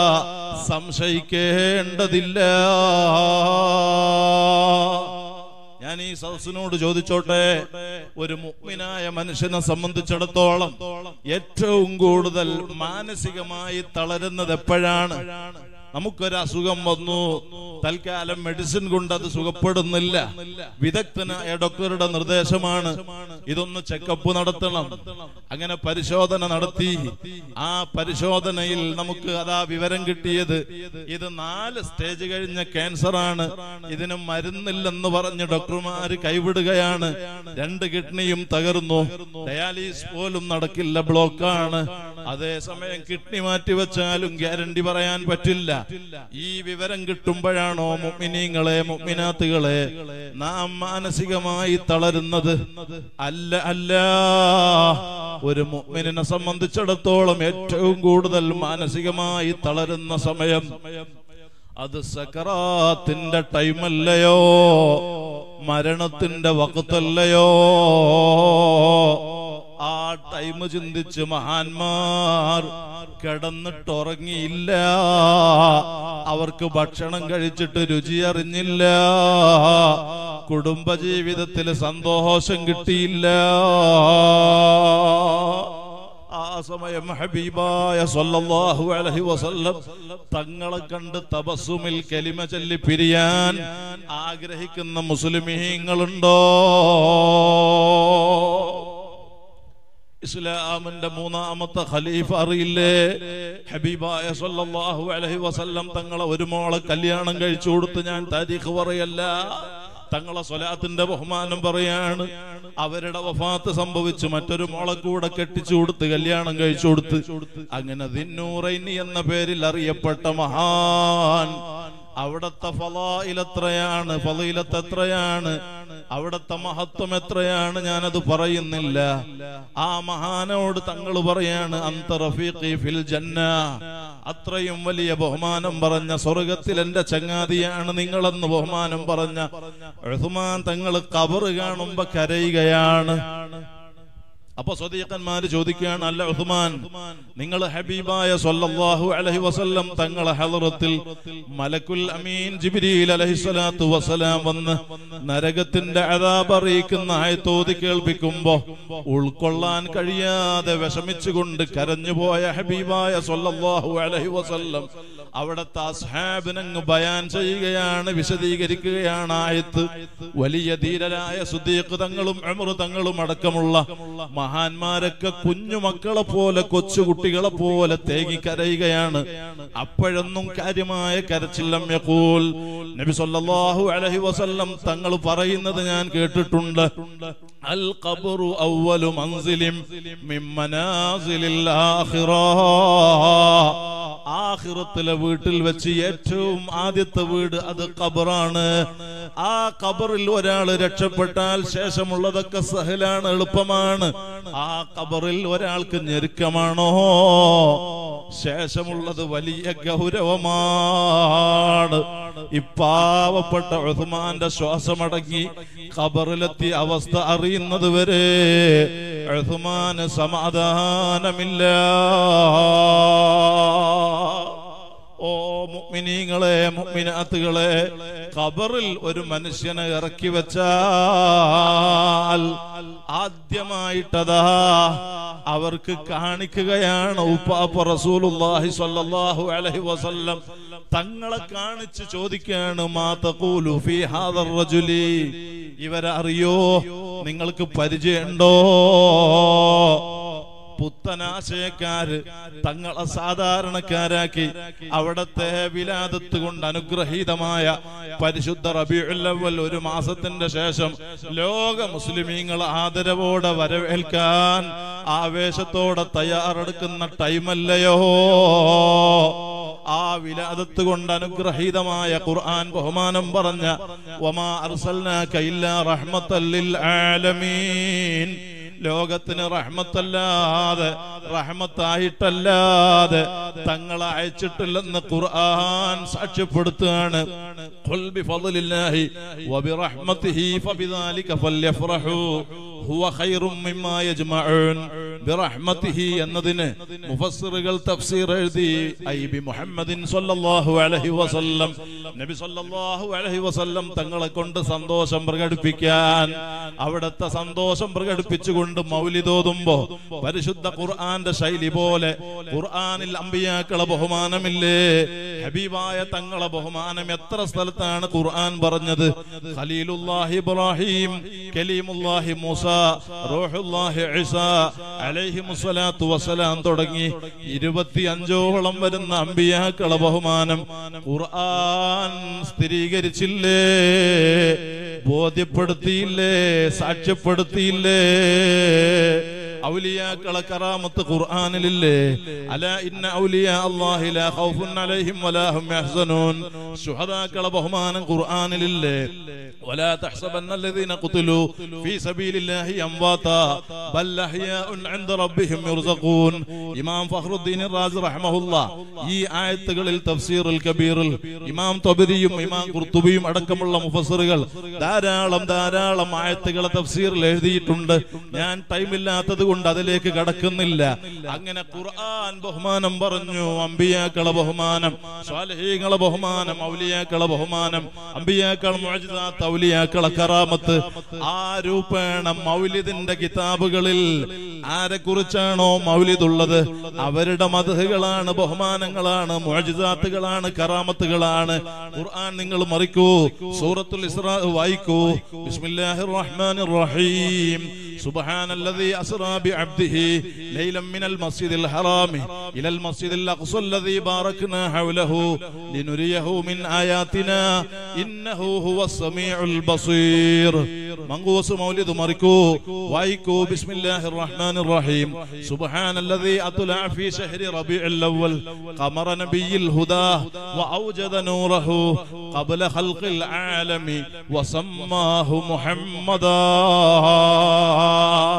സംശയിക്കേണ്ടതില്ല ഞാൻ ഈ സദസ്സിനോട് ചോദിച്ചോട്ടെ ഒരു മുഗ്മിനായ മനുഷ്യനെ സംബന്ധിച്ചിടത്തോളം ഏറ്റവും കൂടുതൽ മാനസികമായി തളരുന്നത് എപ്പോഴാണ് നമുക്കൊരു അസുഖം വന്നു തൽക്കാലം മെഡിസിൻ കൊണ്ട് അത് സുഖപ്പെടുന്നില്ല വിദഗ്ധനായ ഡോക്ടറുടെ നിർദ്ദേശമാണ് ഇതൊന്ന് ചെക്കപ്പ് നടത്തണം അങ്ങനെ പരിശോധന നടത്തി ആ പരിശോധനയിൽ നമുക്ക് അതാ വിവരം കിട്ടിയത് ഇത് നാല് സ്റ്റേജ് കഴിഞ്ഞ ക്യാൻസർ ആണ് ഇതിന് മരുന്നില്ലെന്ന് പറഞ്ഞ് ഡോക്ടർമാര് കൈവിടുകയാണ് രണ്ട് കിഡ്നിയും തകർന്നു ഡയാലിസ് പോലും നടക്കില്ല ബ്ലോക്കാണ് അതേസമയം കിഡ്നി മാറ്റി വെച്ചാലും ഗ്യാരണ്ടി പറയാൻ പറ്റില്ല ഈ വിവരം കിട്ടുമ്പോഴാണോ മുഗ്മിനീങ്ങളെ മുഗ്മിനാത്തുകളെ നാം മാനസികമായി തളരുന്നത് അല്ല അല്ല ഒരു മുഗ്മിനെ സംബന്ധിച്ചിടത്തോളം ഏറ്റവും കൂടുതൽ മാനസികമായി തളരുന്ന സമയം അത് സക്കറാത്തിന്റെ ടൈമല്ലയോ മരണത്തിന്റെ വക്കത്തല്ലയോ ആ ടൈം ചിന്തിച്ച് മഹാന്മാർ കിടന്നിട്ടുറങ്ങിയില്ല അവർക്ക് ഭക്ഷണം കഴിച്ചിട്ട് രുചി അറിഞ്ഞില്ല കുടുംബജീവിതത്തിൽ സന്തോഷം കിട്ടിയില്ല ആ സമയം ഹബീബായ സല്ലല്ലാഹു അലൈഹി വസല്ലം തങ്ങളെ കണ്ട് തപസ്സുമിൽ കലിമ ചൊല്ലി പിരിയാൻ ആഗ്രഹിക്കുന്ന മുസ്ലിമീങ്ങളുണ്ടോ ഇസ്ലാമിന്റെ മൂന്നാമത്തെ ഖലീഫ അറിയില്ലേ ഹബീബായ സല്ലല്ലാഹു അലൈഹി വസല്ലം തങ്ങളെ ഒരു മോളെ കല്യാണം കഴിച്ചു കൊടുത്ത് ഞാൻ താരീഖ് പറയല്ല തങ്ങളെ സ്വലാത്തിന്റെ ബഹുമാനം പറയാണ് അവരുടെ വഫാത്ത് സംഭവിച്ചു മറ്റൊരു മോളെ കൂടെ കെട്ടിച്ചു കൊടുത്ത് കല്യാണം കഴിച്ചു കൊടുത്ത് അങ്ങനെ ദിന്നൂറൈനി എന്ന പേരിൽ അറിയപ്പെട്ട മഹാൻ അവിടത്തെ ഫലായിൽ എത്രയാണ് ഫലയിലത്ത് എത്രയാണ് അവിടത്തെ മഹത്വം എത്രയാണ് ഞാനത് പറയുന്നില്ല ആ മഹാനോട് തങ്ങൾ പറയാണ് അന്ത റഫീഖി ഫിൽ ജന്ന അത്രയും വലിയ ബഹുമാനം പറഞ്ഞ സ്വർഗത്തിൽ എന്റെ ചങ്ങാതിയാണ് നിങ്ങളെന്ന് ബഹുമാനം പറഞ്ഞ ഉസ്മാൻ തങ്ങൾ കബറ് കാണുമ്പോ കരയുകയാണ് അപ്പൊ സ്വദീഖന്മാര് ചോദിക്കുകയാണ് അല്ല ഉസ്മാൻ നിങ്ങൾ ഹബീബായ സല്ലല്ലാഹു അലൈഹി വസല്ലം തങ്ങളെ ഹളറത്തിൽ മലക്കുൽ അമീൻ ജിബ്രീൽ അലൈഹിസ്സലാത്തു വസലാം വന്ന് നരകത്തിന്റെ അതാബ് അറിയിക്കുന്ന ആയത്തോതി കേൾപ്പിക്കുമ്പോ ഉൾക്കൊള്ളാൻ കഴിയാതെ വിഷമിച്ചുകൊണ്ട് കരഞ്ഞുപോയ ഹബീബായ സല്ലല്ലാഹു അലൈഹി വസല്ലം അവിടത്തെ അസ്ഹാബിനങ്ങ് ബയാൻ ചെയ്യുകയാണ് വിശദീകരിക്കുകയാണ് ആയത്ത് വലിയ ധീരരായ സുദ്ദീഖ് തങ്ങളും ഉമർ തങ്ങളും അടക്കമുള്ള മഹാന്മാരൊക്കെ കുഞ്ഞു മക്കളെ പോലെ കൊച്ചുകുട്ടികളെ പോലെ തേങ്ങി കരയുകയാണ് അപ്പോഴൊന്നും കാര്യമായ കരച്ചില്ലം യഖൂൽ നബി സല്ലല്ലാഹു അലൈഹി വസല്ലം തങ്ങൾ പറയുന്നത് ഞാൻ കേട്ടിട്ടുണ്ട് അൽ ഖബറു അവ്വലു മൻസിലിം മിൻ മനാസിലിൽ ആഖിറ ആഖിറത്തിലെ വീട്ടിൽ വെച്ച് ഏറ്റവും ആദ്യത്തെ വീട് അത് ഖബറാണ് ആ ഖബറിൽ ഒരാൾ രക്ഷപ്പെട്ടാൽ ശേഷമുള്ളതൊക്കെ സഹലാണ് എളുപ്പമാണ് ആ ഖബറിൽ ഒരാൾക്ക് ഞെരുക്കമാണോ ശേഷമുള്ളത് വലിയ ഗൗരവമാണ് ഇപ്പാവപ്പെട്ട ഉസ്മാന്റെ ശ്വാസമടങ്ങി ഖബറിലെത്തിയ അവസ്ഥ അറിയുന്നത് വരെ ഉസ്മാന് സമാധാനമില്ല ഓ മുഅ്മിനീങ്ങളെ മുഅ്മിനാത്തുകളെ ഖബറിൽ ഒരു മനുഷ്യനെ ഇറക്കി വെച്ചാൽ ആദ്യമായിട്ടതാ അവർക്ക് കാണിക്കുകയാണ് ഉപ്പാപ്പ റസൂലുള്ളാഹി സ്വല്ലല്ലാഹു അലൈഹി വസല്ലം തങ്ങളെ കാണിച്ച് ചോദിക്കുകയാണ് മാ തഖൂലു ഫീ ഹാദർ റജുലി ഇവരെ അറിയോ നിങ്ങൾക്ക് പരിചയമുണ്ടോ പുത്തനാശയക്കാര് തങ്ങളെ സാധാരണക്കാരാക്കി അവിടത്തെ വിലാദത്ത് കൊണ്ട് അനുഗ്രഹീതമായ പരിശുദ്ധ റബിയുല്ലവൽ ഒരു മാസത്തിന്റെ ശേഷം ലോക മുസ്ലിമീങ്ങൾ ആദരവോടെ വരവേൽക്കാൻ ആവേശത്തോടെ തയ്യാറെടുക്കുന്ന ടൈമല്ലയോ ആ വിലാദത്ത് കൊണ്ട് അനുഗ്രഹീതമായ ഖുർആൻ ബഹുമാനം പറഞ്ഞ വമാ അർസൽനാക ഇല്ലാ റഹ്മത്തല്ലിൽ ആലമീൻ ലോകത്തിന് റഹ്മത്തല്ലാതെ റഹ്മത്തായിട്ടല്ലാതെ തങ്ങളെ അയച്ചിട്ടില്ലെന്ന് ഖുർആൻ സാക്ഷ്യപ്പെടുത്തുകയാണ് ഖുൽ ബിഫദ്ലില്ലാഹി വബിറഹ്മതിഹി ഫബിദാലിക ഫല്യഫ്റഹു ഹുവ ഖൈറും മിമ്മാ യജ്മഊൻ ബിറഹ്മതിഹി എന്നതിന് മുഫസ്സിറുകൾ തഫ്സീർ എഴുതി ഐ ബി മുഹമ്മദിൻ സ്വല്ലല്ലാഹു അലൈഹി വസല്ലം നബി സ്വല്ലല്ലാഹു അലൈഹി വസല്ലം തങ്ങളെ കൊണ്ട് സന്തോഷം പ്രകടിപ്പിക്കാൻ അവിടുത്തെ സന്തോഷം പ്രകടിപ്പിച്ചുകൊണ്ട് മൗലിതോതുമ്പോ പരിശുദ്ധ ഖുർആന്റെ ശൈലി പോലെ ഖുർആനിൽ അമ്പിയാക്കളെ ബഹുമാനമില്ലേ ഹബീബായ തങ്ങളെ ബഹുമാനം എത്ര സ്ഥലത്താണ് ഖുർആൻ പറഞ്ഞത് ഖലീലുല്ലാഹി ഇബ്രാഹിം കലീമുല്ലാഹി മൂസ റൂഹുല്ലാഹി ഈസ അലൈഹിമുസ്സലാത്തു വസ്സലാം തുടങ്ങി ഇരുപത്തിയഞ്ചോളം വരുന്ന അമ്പിയാക്കളെ ബഹുമാനം ഖുർആൻ സ്ഥിരീകരിച്ചില്ലേ ബോധ്യപ്പെടുത്തിയില്ലേ സാക്ഷ്യപ്പെടുത്തിയില്ലേ ഔലിയാക്കളെ കറാമത്ത് ഖുർആനിലില്ലേ അല ഇന്ന ഔലിയ അല്ലാഹി ലാ ഖൗഫുൻ അലൈഹിം വലാ ഹും യഹ്സനൂൻ ശുഹദാക്കളെ ബഹുമാനം ഖുർആനിലില്ലേ ولا تحسبن الذين قتلوا في سبيل الله امواتا بل احياء عند ربهم يرزقون ഇമാം ഫഖ്റുദ്ദീൻ റാസി റഹ്മഹുല്ലാ ഈ ആയത്തുകളിൽ തഫ്സീറുൽ കബീറിൽ ഇമാം തബരിയും ഇമാം ഖുർത്തുബിയും അടക്കമുള്ള മുഫസ്സിറുകൾ ധാരാളം ധാരാളം ആയത്തുകളെ തഫ്സീറിൽ എഴുതിയിട്ടുണ്ട് ഞാൻ ടൈമില്ലാത്തത് കൊണ്ട് അതിലേക്ക് കടക്കുന്നില്ല അങ്ങനെ ഖുർആൻ ബഹുമാനം പറഞ്ഞു അമ്പിയാക്കളെ ബഹുമാനം സ്വാലിഹീങ്ങളെ ബഹുമാനം ഔലിയാക്കളെ ബഹുമാനം അമ്പിയാക്കൾ മുഅ്ജിസാത്ത് ഔലിയാക്കളെ കറാമത്ത് ആ രൂപേണ മൗലിദിന്റെ കിതാബുകളിൽ ആരെ കുറിച്ചാണോ മൗലിദ് ഉള്ളത് അവരുടെ മതകളാണ് ബഹുമാനങ്ങളാണ് മുഅ്ജിസാത്തുകളാണ് കറാമത്തുകളാണ് ഖുർആൻ നിങ്ങൾ മറിക്കൂ സൂറത്തുൽ ഇസ്രാ വായിക്കൂ ബിസ്മില്ലാഹിർ റഹ്മാനിർ റഹീം سبحان الذي أسرى بعبده ليلا من المسجد الحرام إلى المسجد الأقصى الذي باركنا حوله لنريه من آياتنا إنه هو السميع البصير منقوس مولد مركو وايكو بسم الله الرحمن الرحيم سبحان الذي أطلع في شهر ربيع الأول قمر نبي الهدى وأوجد نوره قبل خلق العالم وسماه محمدا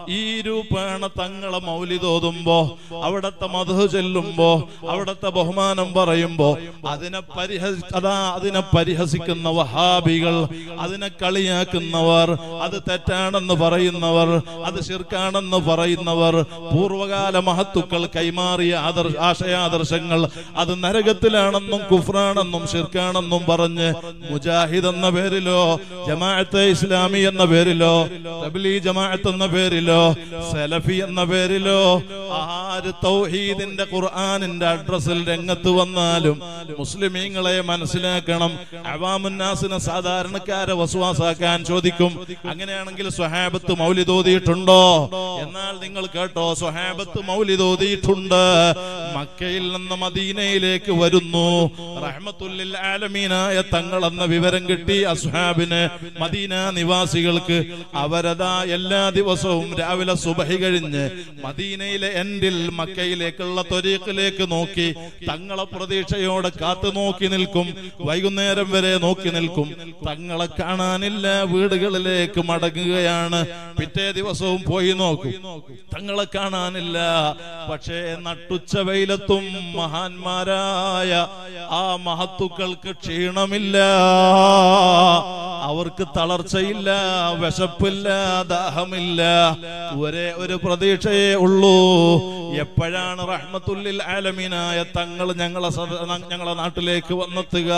ഈ രൂപേണ തങ്ങളെ മൗലിതോതുമ്പോ അവിടത്തെ മധു ചെല്ലുമ്പോ അവിടത്തെ ബഹുമാനം പറയുമ്പോ അതിനെ പരിഹസി അതാ അതിനെ പരിഹസിക്കുന്ന വഹാബികൾ അതിനെ കളിയാക്കുന്നവർ അത് തെറ്റാണെന്ന് പറയുന്നവർ അത് ശിർക്കാണെന്ന് പറയുന്നവർ പൂർവകാല മഹത്തുക്കൾ കൈമാറിയ ആദർശ ആശയാദർശങ്ങൾ അത് നരകത്തിലാണെന്നും കുഫ്രാണെന്നും ഷിർക്കാണെന്നും പറഞ്ഞ് മുജാഹിദ് എന്ന പേരിലോ ജമാഅത്തെ ഇസ്ലാമി എന്ന പേരിലോ തബ്ലീ ജമാഅത്ത് എന്ന പേരിലോ സലഫി എന്ന പേരിലോ ആര് തൗഹീദിന്റെ ഖുർആനിന്റെ അഡ്രസ്സിൽ രംഗത്ത് വന്നാലും മുസ്ലിമീങ്ങളെ മനസ്സിലാക്കണം അവാമുന്നാസിനെ സാധാരണക്കാരെ വസുവാസാക്കാൻ ചോദിക്കും അങ്ങനെയാണെങ്കിൽ സ്വഹാബത്ത് മൗലിതോതിയിട്ടുണ്ടോ എന്നാൽ നിങ്ങൾ കേട്ടോ സ്വഹാബത്ത് മൗലിതോതിയിട്ടുണ്ട് മക്കയിൽ നിന്ന് മദീനയിലേക്ക് വരുന്നു റഹ്മത്തുല്ലിൽ ആലമീനായ തങ്ങൾ എന്ന വിവരം കിട്ടി അസ്ഹാബിന് മദീന നിവാസികൾക്ക് അവരതാ എല്ലാ ദിവസവും രാവിലെ സുബഹി കഴിഞ്ഞ് മദീനയിലെ എൻഡിൽ മക്കയിലേക്കുള്ള ത്വരീഖിലേക്ക് നോക്കി തങ്ങളെ പ്രതീക്ഷയോടെ കാത്തു നോക്കി നിൽക്കും വൈകുന്നേരം വരെ നോക്കി നിൽക്കും തങ്ങളെ കാണാനില്ല വീടുകളിലേക്ക് മടങ്ങുകയാണ് പിറ്റേ ദിവസവും പോയി നോക്കും തങ്ങളെ കാണാനില്ല പക്ഷേ നട്ടുച്ച വെയിലത്തും മഹാന്മാരായ ആ മഹത്തുക്കൾക്ക് ക്ഷീണമില്ല അവർക്ക് തളർച്ചയില്ല വിശപ്പില്ല ദാഹമില്ല ഒരേ ഒരു പ്രതീക്ഷയേ ഉള്ളൂ എപ്പോഴാണ് റഹ്മത്തുല്ലിൽ ആലമീനായ തങ്ങൾ ഞങ്ങളെ സദ- ഞങ്ങളെ നാട്ടിലേക്ക് വന്നെത്തുക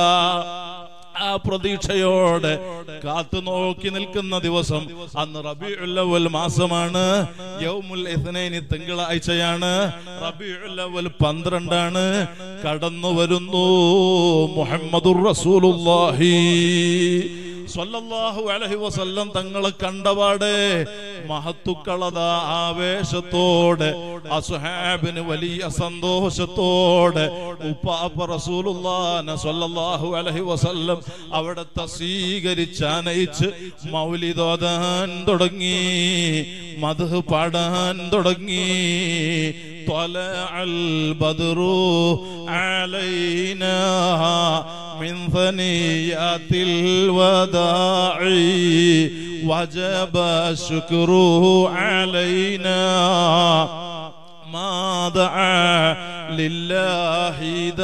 ആ പ്രതീക്ഷയോടെ കാത്തു നോക്കി നിൽക്കുന്ന ദിവസം അന്ന് റബിഉൽ മാസമാണ് യൗമുൽ ഇത്നൈനി തിങ്കളാഴ്ചയാണ് റബിഉൽ പന്ത്രണ്ടാണ് കടന്നു വരുന്നു മുഹമ്മദുർ റസൂലുള്ളാഹി സ്വല്ലല്ലാഹു അലൈഹി വസല്ലം തങ്ങളെ കണ്ടപാടെ മഹത്തുക്കളത ആവേശത്തോടെ അസുഹാബിന് വലിയ സന്തോഷത്തോടെ ഉപ്പാപ്പ റസൂലുള്ളാന സ്വല്ലല്ലാഹു അലൈഹി വസല്ലം അവിടത്തെ സ്വീകരിച്ചാനയിച്ച് മൗലിദോദാൻ തുടങ്ങി മധു പാടാൻ തുടങ്ങി طلع البدر علينا من ثنيات الوداع وجب الشكر علينا ما دعا لله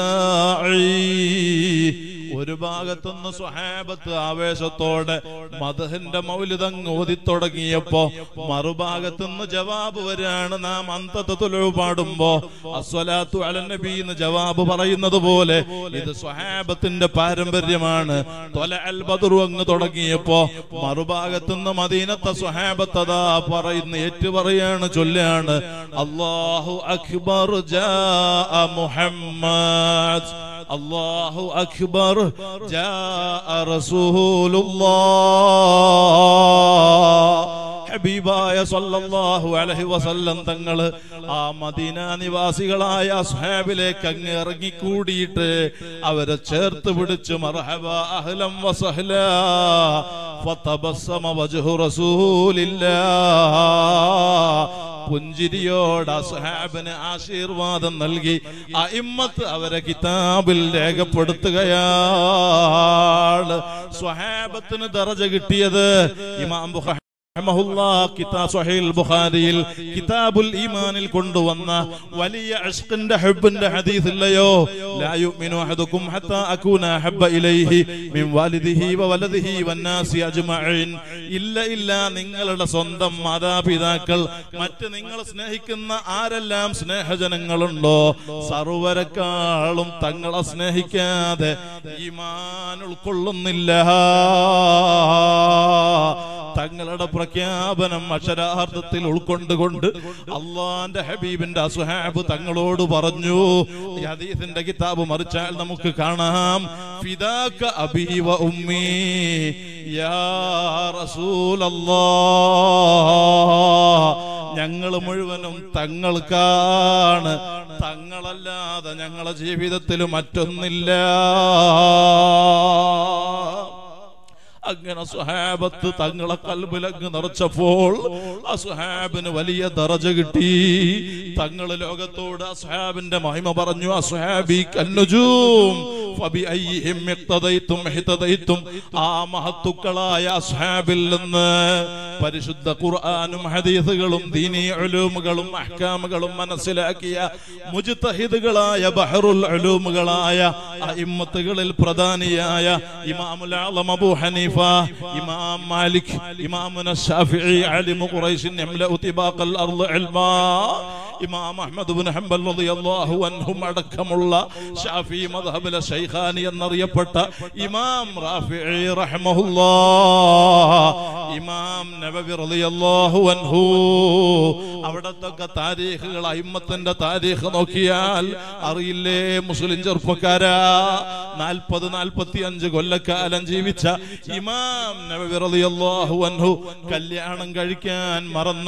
داعي ഒരു ഭാഗത്തുനിന്ന് സ്വഹാബത്ത് ആവേശത്തോടെ മധുഹിന്റെ മൗലിതങ്ങ് ഓതി തുടങ്ങിയപ്പോ മറുഭാഗത്തുനിന്ന് ജവാബ് വരികയാണ് നാം അന്തത്വത്തിലു പാടുമ്പോ അസ്വലാത്തു അലനബി എന്ന് ജവാബ് പറയുന്നത് പോലെ ഇത് സ്വഹാബത്തിന്റെ പാരമ്പര്യമാണ് തൊല അൽ ബദറു അങ്ങ് തുടങ്ങിയപ്പോ മറുഭാഗത്തുനിന്ന് മദീനത്തെ സ്വഹാബത്തതാ പറയുന്ന ഏറ്റു പറയാണ് ചൊല്ലാണ് അള്ളാഹു അക്ബർ ജാ മുഹമ്മദ് الله أكبر جاء رسول الله ഹബീബായ സല്ലല്ലാഹു അലൈഹി വസല്ലം തങ്ങള് ആ മദീന നിവാസികളായ അസ്ഹാബിലേക്ക് അങ്ങ് ഇറങ്ങിക്കൂടിയിട്ട് അവരെ ചേർത്ത് പിടിച്ച് മർഹബ അഹ്ലം വസഹ്ല ഫതബസ്സമ വജ്ഹു റസൂലില്ലാഹ് പുഞ്ചിരിയോട് അസ്ഹാബിന് ആശീർവാദം നൽകി അയിമ്മത്ത് അവരെ കിതാബിൽ രേഖപ്പെടുത്തുകയാണ് സ്വഹാബത്തിന് ദറജ കിട്ടിയത് ഇമാം ബുഖാരി റഹ്മഹുല്ലാ കിതാബ് സ്വഹീൽ ബുഖാരിയിൽ കിതാബുൽ ഈമാനിൽ കൊണ്ടുവന്ന വലിയ ഇഷ്ഖിന്റെ ഹബ്ബിന്റെ ഹദീസ് ഇല്ലയോ ലാ യുമിനു അഹദുക്കും ഹത്താ അകൂന ഹബ്ബ ഇലൈഹി മിൻ വാലിദിഹി വവലദിഹി വന്നാസി അജ്മഈൻ ഇല്ല ഇല്ല നിങ്ങളുടെ സ്വന്തം മാതാപിതാക്കൾ മറ്റ് നിങ്ങൾ സ്നേഹിക്കുന്ന ആരെല്ലാം സ്നേഹജനങ്ങളുണ്ടോ സർവരെക്കാളും തങ്ങളെ സ്നേഹിക്കാതെ ഈമാൻ ഉൾക്കൊള്ളുന്നില്ല തങ്ങളുടെ പ്രഖ്യാപനം അക്ഷരാർത്ഥത്തിൽ ഉൾക്കൊണ്ടുകൊണ്ട് അള്ളാന്റെ ഹബീബിന്റെ അസുഹാബ് തങ്ങളോട് പറഞ്ഞു ഈ ഹദീസിന്റെ കിതാബ് മറിച്ചാൽ നമുക്ക് കാണാം ഫിദാക അബീ വ ഉമ്മി യാ റസൂലല്ലാഹ് ഞങ്ങൾ മുഴുവനും തങ്ങൾക്കാണ് തങ്ങളല്ലാതെ ഞങ്ങളെ ജീവിതത്തിൽ മറ്റൊന്നില്ല അങ്ങനെ സുഹാബത്ത് തങ്ങളെ കൽബിലങ്ങ് നിറച്ചപ്പോൾ അസുഹാബിന് വലിയ ദറജ കിട്ടി തങ്ങൾ ലോകത്തോട് അസുഹാബിന്റെ മഹിമ പറഞ്ഞു അസുഹാബി കന്നുജൂം ഫബിഅയ്യിഹിം ഇഖ്തദൈതും ഇഹ്തദൈതും ആ മഹത്തുക്കളായ അസ്ഹാബിൽ നിന്ന് പരിശുദ്ധ ഖുർആനും ഹദീസുകളും ദീനീ ഉലൂമുകളും അഹ്കാമുകളും മനസ്സിലാക്കിയ മുജ്തഹിദുകളായ ബഹറുൽ ഉലൂമുകളായ അഇമ്മത്തുകളിൽ പ്രധാനിയായ ഇമാമുൽ ആളം അബൂ ഹനീഫ ഇമാം മാലിക് ഇമാമുന ഷാഫിഈ ആലിമു ഖുറൈശിൻ യംലഉ തിബാഖൽ അർള് ഇൽമാ ഇമാം അഹ്മദ് ബിൻ ഹംബൽ റളിയല്ലാഹു അൻഹും അടക്കമുള്ള ഷാഫി മദ്ഹബിലെ ശൈഖാനി എന്നറിയപ്പെട്ട ഇമാം റാഫിഈ റഹ്മഹുല്ലാ ഇമാം നബവി റളിയല്ലാഹു അൻഹു അവിടത്തൊക്കെ താരീഖുകൾ അയിമ്മത്തിന്റെ താരീഖ് നോക്കിയാൽ അറിയില്ലേ മുസ്ലിം ചെറുപ്പക്കാരാ നാൽപ്പത് നാൽപ്പത്തി അഞ്ച് കൊല്ലക്കാലം ജീവിച്ച ഇമാം നബവി റളിയല്ലാഹു അൻഹു കല്യാണം കഴിക്കാൻ മറന്ന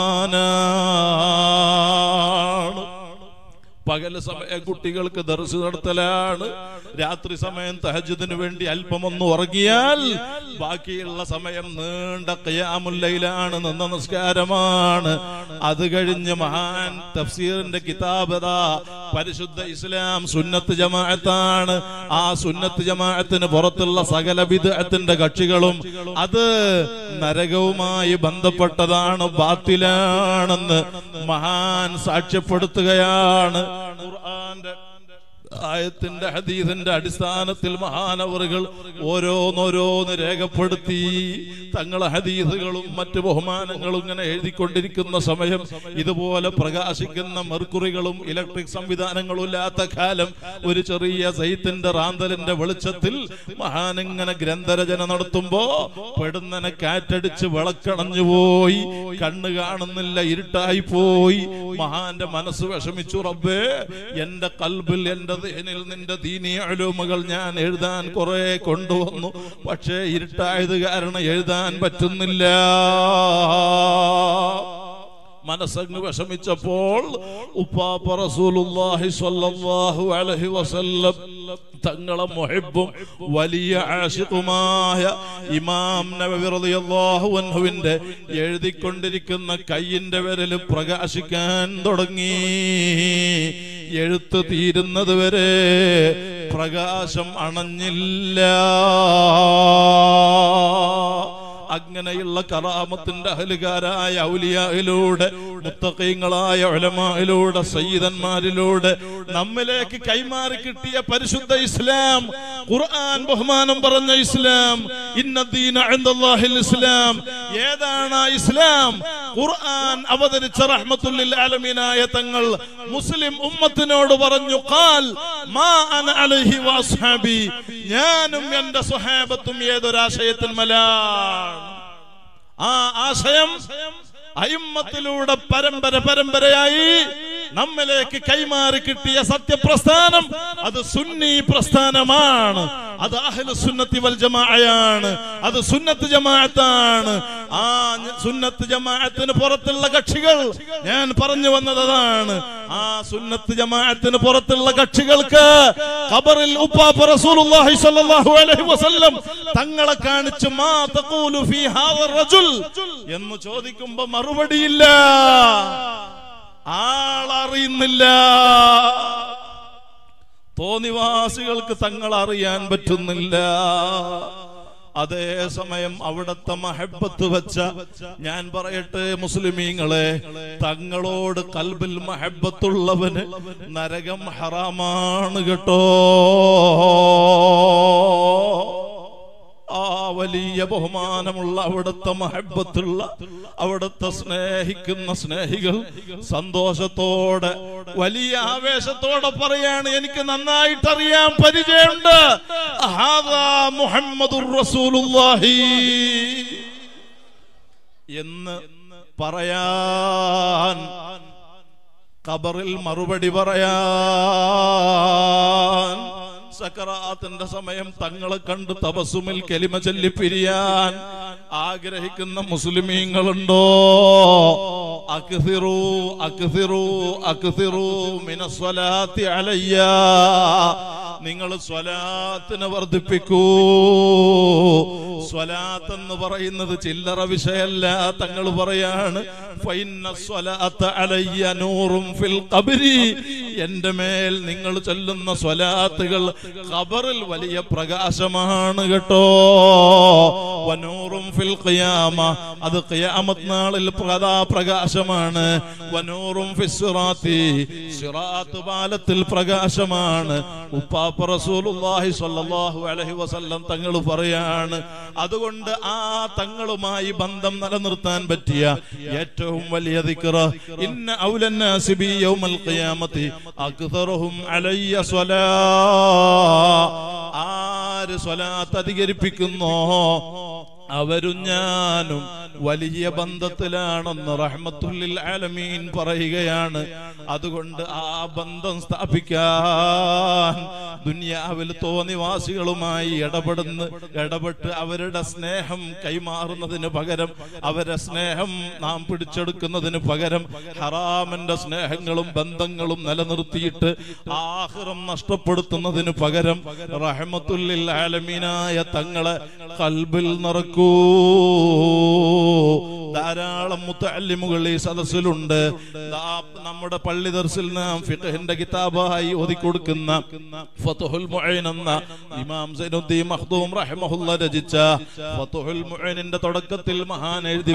മഹാനാണ് പകല് സമയം കുട്ടികൾക്ക് ദർശ നടത്തലാണ് രാത്രി സമയം തഹജുദിന് വേണ്ടി അല്പം ഒന്ന് ഉറങ്ങിയാൽ ബാക്കിയുള്ള സമയം നീണ്ട ഖിയാമുല്ലയിലാണ് നിന്ന നിസ്കാരമാണ് അത് കഴിഞ്ഞ് മഹാൻ തഫ്സീറിന്റെ കിതാബത പരിശുദ്ധ ഇസ്ലാം സുന്നത്ത് ജമാഅത്താണ് ആ സുന്നത്ത് ജമാഅത്തിന് പുറത്തുള്ള സകല വിദഅത്തിന്റെ കക്ഷികളും അത് നരകവുമായി ബന്ധപ്പെട്ടതാണ് ബാത്തിലാണെന്ന് മഹാൻ സാക്ഷ്യപ്പെടുത്തുകയാണ് ഖുർആന്റെ ആയത്തിന്റെ ഹദീസിന്റെ അടിസ്ഥാനത്തിൽ മഹാനവറുകൾ ഓരോന്നോരോന്ന് രേഖപ്പെടുത്തി തങ്ങളെ ഹദീസുകളും മറ്റു ബഹുമാനങ്ങളും ഇങ്ങനെ എഴുതിക്കൊണ്ടിരിക്കുന്ന സമയം ഇതുപോലെ പ്രകാശിക്കുന്ന മെർക്കുറികളും ഇലക്ട്രിക് സംവിധാനങ്ങളും ഇല്ലാത്ത കാലം ഒരു ചെറിയ സൈത്തിന്റെ റാന്തലിന്റെ വെളിച്ചത്തിൽ മഹാനിങ്ങനെ ഗ്രന്ഥരചന നടത്തുമ്പോ പെടുന്നനെ കാറ്റടിച്ച് വിളക്കണഞ്ഞു പോയി കണ്ണ് കാണുന്നില്ല ഇരുട്ടായി പോയി മഹാന്റെ മനസ്സ് വിഷമിച്ചു റബ്ബേ എന്റെ കൽബിൽ എന്റെ ദഹനിൽ നിന്റെ ദീനീ അലൂമകൾ ഞാൻ എഴുതാൻ കുറെ കൊണ്ടുവന്നു പക്ഷേ ഇരുട്ടായത് കാരണം എഴുതാൻ പറ്റുന്നില്ല മനസ്സങ്ങ് വിഷമിച്ചപ്പോൾ ഉപ്പാപ്പ റസൂലുള്ളാഹി സ്വല്ലല്ലാഹു അലൈഹി വസല്ലം തങ്ങളെ മുഹിബും വലിയ ആശിഖുമായ ഇമാം നബവി റളിയല്ലാഹു അൻഹുവിന്റെ എഴുതിക്കൊണ്ടിരിക്കുന്ന കയ്യിന്റെ വിരൽ പ്രകാശിക്കാൻ തുടങ്ങി എഴുത്ത് തീരുന്നത് വരെ പ്രകാശം അണഞ്ഞില്ല അങ്ങനെയുള്ള കറാമത്തിന്റെ അഹലുകാരായ ഔലിയായിലൂടെ മുത്തക്കീങ്ങളായ ഒലമായിലൂടെ സയ്യിദന്മാരിലൂടെ നമ്മിലേക്ക് കൈമാറി കിട്ടിയ പരിശുദ്ധ ഇസ്ലാം ഖുർആൻ ബഹുമാനം പറഞ്ഞ ഇസ്ലാം ഇന്നദ്ദീന ഇൻദല്ലാഹിൽ ഇസ്ലാം ഏതാണ് ആ ഇസ്ലാം ഖുർആൻ അവതരിച്ച റഹ്മത്തുല്ലിൽ ആലമീനായ തങ്ങൾ മുസ്ലിം ഉമ്മത്തിനോട് പറഞ്ഞു ഖാൽ മാ അന അലൈഹി വഅസ്ഹാബി ഞാനും എന്റെ സ്വഹാബത്തും ഏതൊരാശയത്തിന്മലാണ് ആ ആശയം അയിമ്മത്തിലൂടെ പരമ്പര പരമ്പരയായി നമ്മിലേക്ക് കൈമാറി കിട്ടിയ സത്യപ്രസ്ഥാനം അത് സുന്നി പ്രസ്ഥാനമാണ് അത് അഹ്ലു സുന്നത്തി വൽ ജമാഅയാണ് അത് സുന്നത്ത് ജമാഅത്താണ് ആ ഞ- സുന്നത്ത് ജമാഅത്തിന് പുറത്തുള്ള കക്ഷികൾ ഞാൻ പറഞ്ഞു വന്നത് അതാണ് ആ സുന്നത്ത് ജമാഅത്തിന് പുറത്തുള്ള കക്ഷികൾക്ക് ഖബറിൽ ഉപ്പാപ്പ റസൂലുള്ളാഹി സ്വല്ലല്ലാഹു അലൈഹി വസല്ലം തങ്ങളെ കാണിച്ച് മാ തഖൂലു ഫീ ഹാദ റജുൽ എന്ന് ചോദിക്കുമ്പോ മറുപടിയില്ല ആളറിയുന്നില്ല തോന്നിവാസികൾക്ക് തങ്ങൾ അറിയാൻ പറ്റുന്നില്ല അതേ സമയം അവിടത്തെ മഹബത്ത് വെച്ച ഞാൻ പറയട്ടെ മുസ്ലിമീങ്ങളെ തങ്ങളോട് കൽബിൽ മഹബത്തുള്ളവന് നരകം ഹറാമാണ് കേട്ടോ ആ വലിയ ബഹുമാനമുള്ള അവിടുത്തെ മഹബത്തുള്ള അവിടുത്തെ സ്നേഹിക്കുന്ന സ്നേഹികൾ സന്തോഷത്തോടെ വലിയ ആവേശത്തോടെ പറയാണ് എനിക്ക് നന്നായിട്ട് അറിയാൻ പരിചയമുണ്ട് ഹാദാ മുഹമ്മദുർ റസൂലുള്ളാഹി എന്ന് പറയാൻ ഖബറിൽ മറുപടി പറയാൻ സക്കറാത്തിന്റെ സമയം തങ്ങളെ കണ്ട് തപസുമിൽ കെലിമ ചൊല്ലി പിരിയാൻ ആഗ്രഹിക്കുന്ന മുസ്ലിമീങ്ങളുണ്ടോ അക്സിറു അക്സിറു അക്സിറു മിനസ്വലാത്തി അലയ്യ നിങ്ങൾ സ്വലാത്തിനെ വർദ്ധിപ്പിക്കൂ സ്വലാത്ത് എന്ന് പറയുന്നത് ചില്ലറ വിഷയല്ല തങ്ങൾ പറയാണ് ഫൈന്ന സ്വലാത്ത അലയ്യ നൂറും ഫിൽ ഖബരി എന്റെ മേൽ നിങ്ങൾ ചൊല്ലുന്ന സ്വലാത്തുകൾ ഖബറിൽ വലിയ പ്രകാശമാണ് കേട്ടോ വനൂറും ഫിൽ ഖിയാമ അത് ഖിയാമത്ത് നാളിൽ പ്രകാ പ്രകാശമാണ് വനൂറും ഫിസ്റാത്തി സിറാത്ത് പാലത്തിൽ പ്രകാശമാണ് ഉപ്പാപ്പ റസൂലുള്ളാഹി സ്വല്ലല്ലാഹു അലൈഹി വസല്ലം തങ്ങൾ പറയാണ് അതുകൊണ്ട് ആ തങ്ങളുമായി ബന്ധം നിലനിർത്താൻ പറ്റിയ ഏറ്റവും വലിയ ദിക്റ ഇന്ന ഔലന്നാസി ബി യൗമൽ ഖിയാമത്തി അക്തറുഹും അലയ്യ സ്വലാ ആര് സ്വലാത്ത് അധികരിപ്പിക്കുന്നോ അവരും ഞാനും വലിയ ബന്ധത്തിലാണെന്ന് റഹ്മത്തുല്ലിൽ ആലമീൻ പറയുകയാണ് അതുകൊണ്ട് ആ ബന്ധം സ്ഥാപിക്കാൻ ദുനിയാവിൽ തോന്നിവാസികളുമായി ഇടപെടുന്ന ഇടപെട്ട് അവരുടെ സ്നേഹം കൈമാറുന്നതിന് പകരം അവരെ സ്നേഹം നാം പിടിച്ചെടുക്കുന്നതിന് പകരം ഹറാമിന്റെ സ്നേഹങ്ങളും ബന്ധങ്ങളും നിലനിർത്തിയിട്ട് ആഹ്റം നഷ്ടപ്പെടുത്തുന്നതിന് പകരം റഹ്മത്തുല്ലിൽ ആലമീനായ തങ്ങളെ കൽബിൽ നിറക്കൂ ധാരാളം മുത്തല്ലിമുകൾ ഈ സദസ്സിലുണ്ട് ദാ നമ്മുടെ പള്ളി ദർസിൽ നാം ഫിഖഹിന്റെ കിതാബായി ഓതിക്കൊടുക്കുന്ന ഫതുഹുൽ മുഈൻ എന്ന ഇമാം സൈനുദ്ദീൻ മഖ്ദൂം റഹിമഹുല്ല രചിച്ച ഫതുഹുൽ മുഈനിന്റെ തുടക്കത്തിൽ മഹാൻ എഴുതി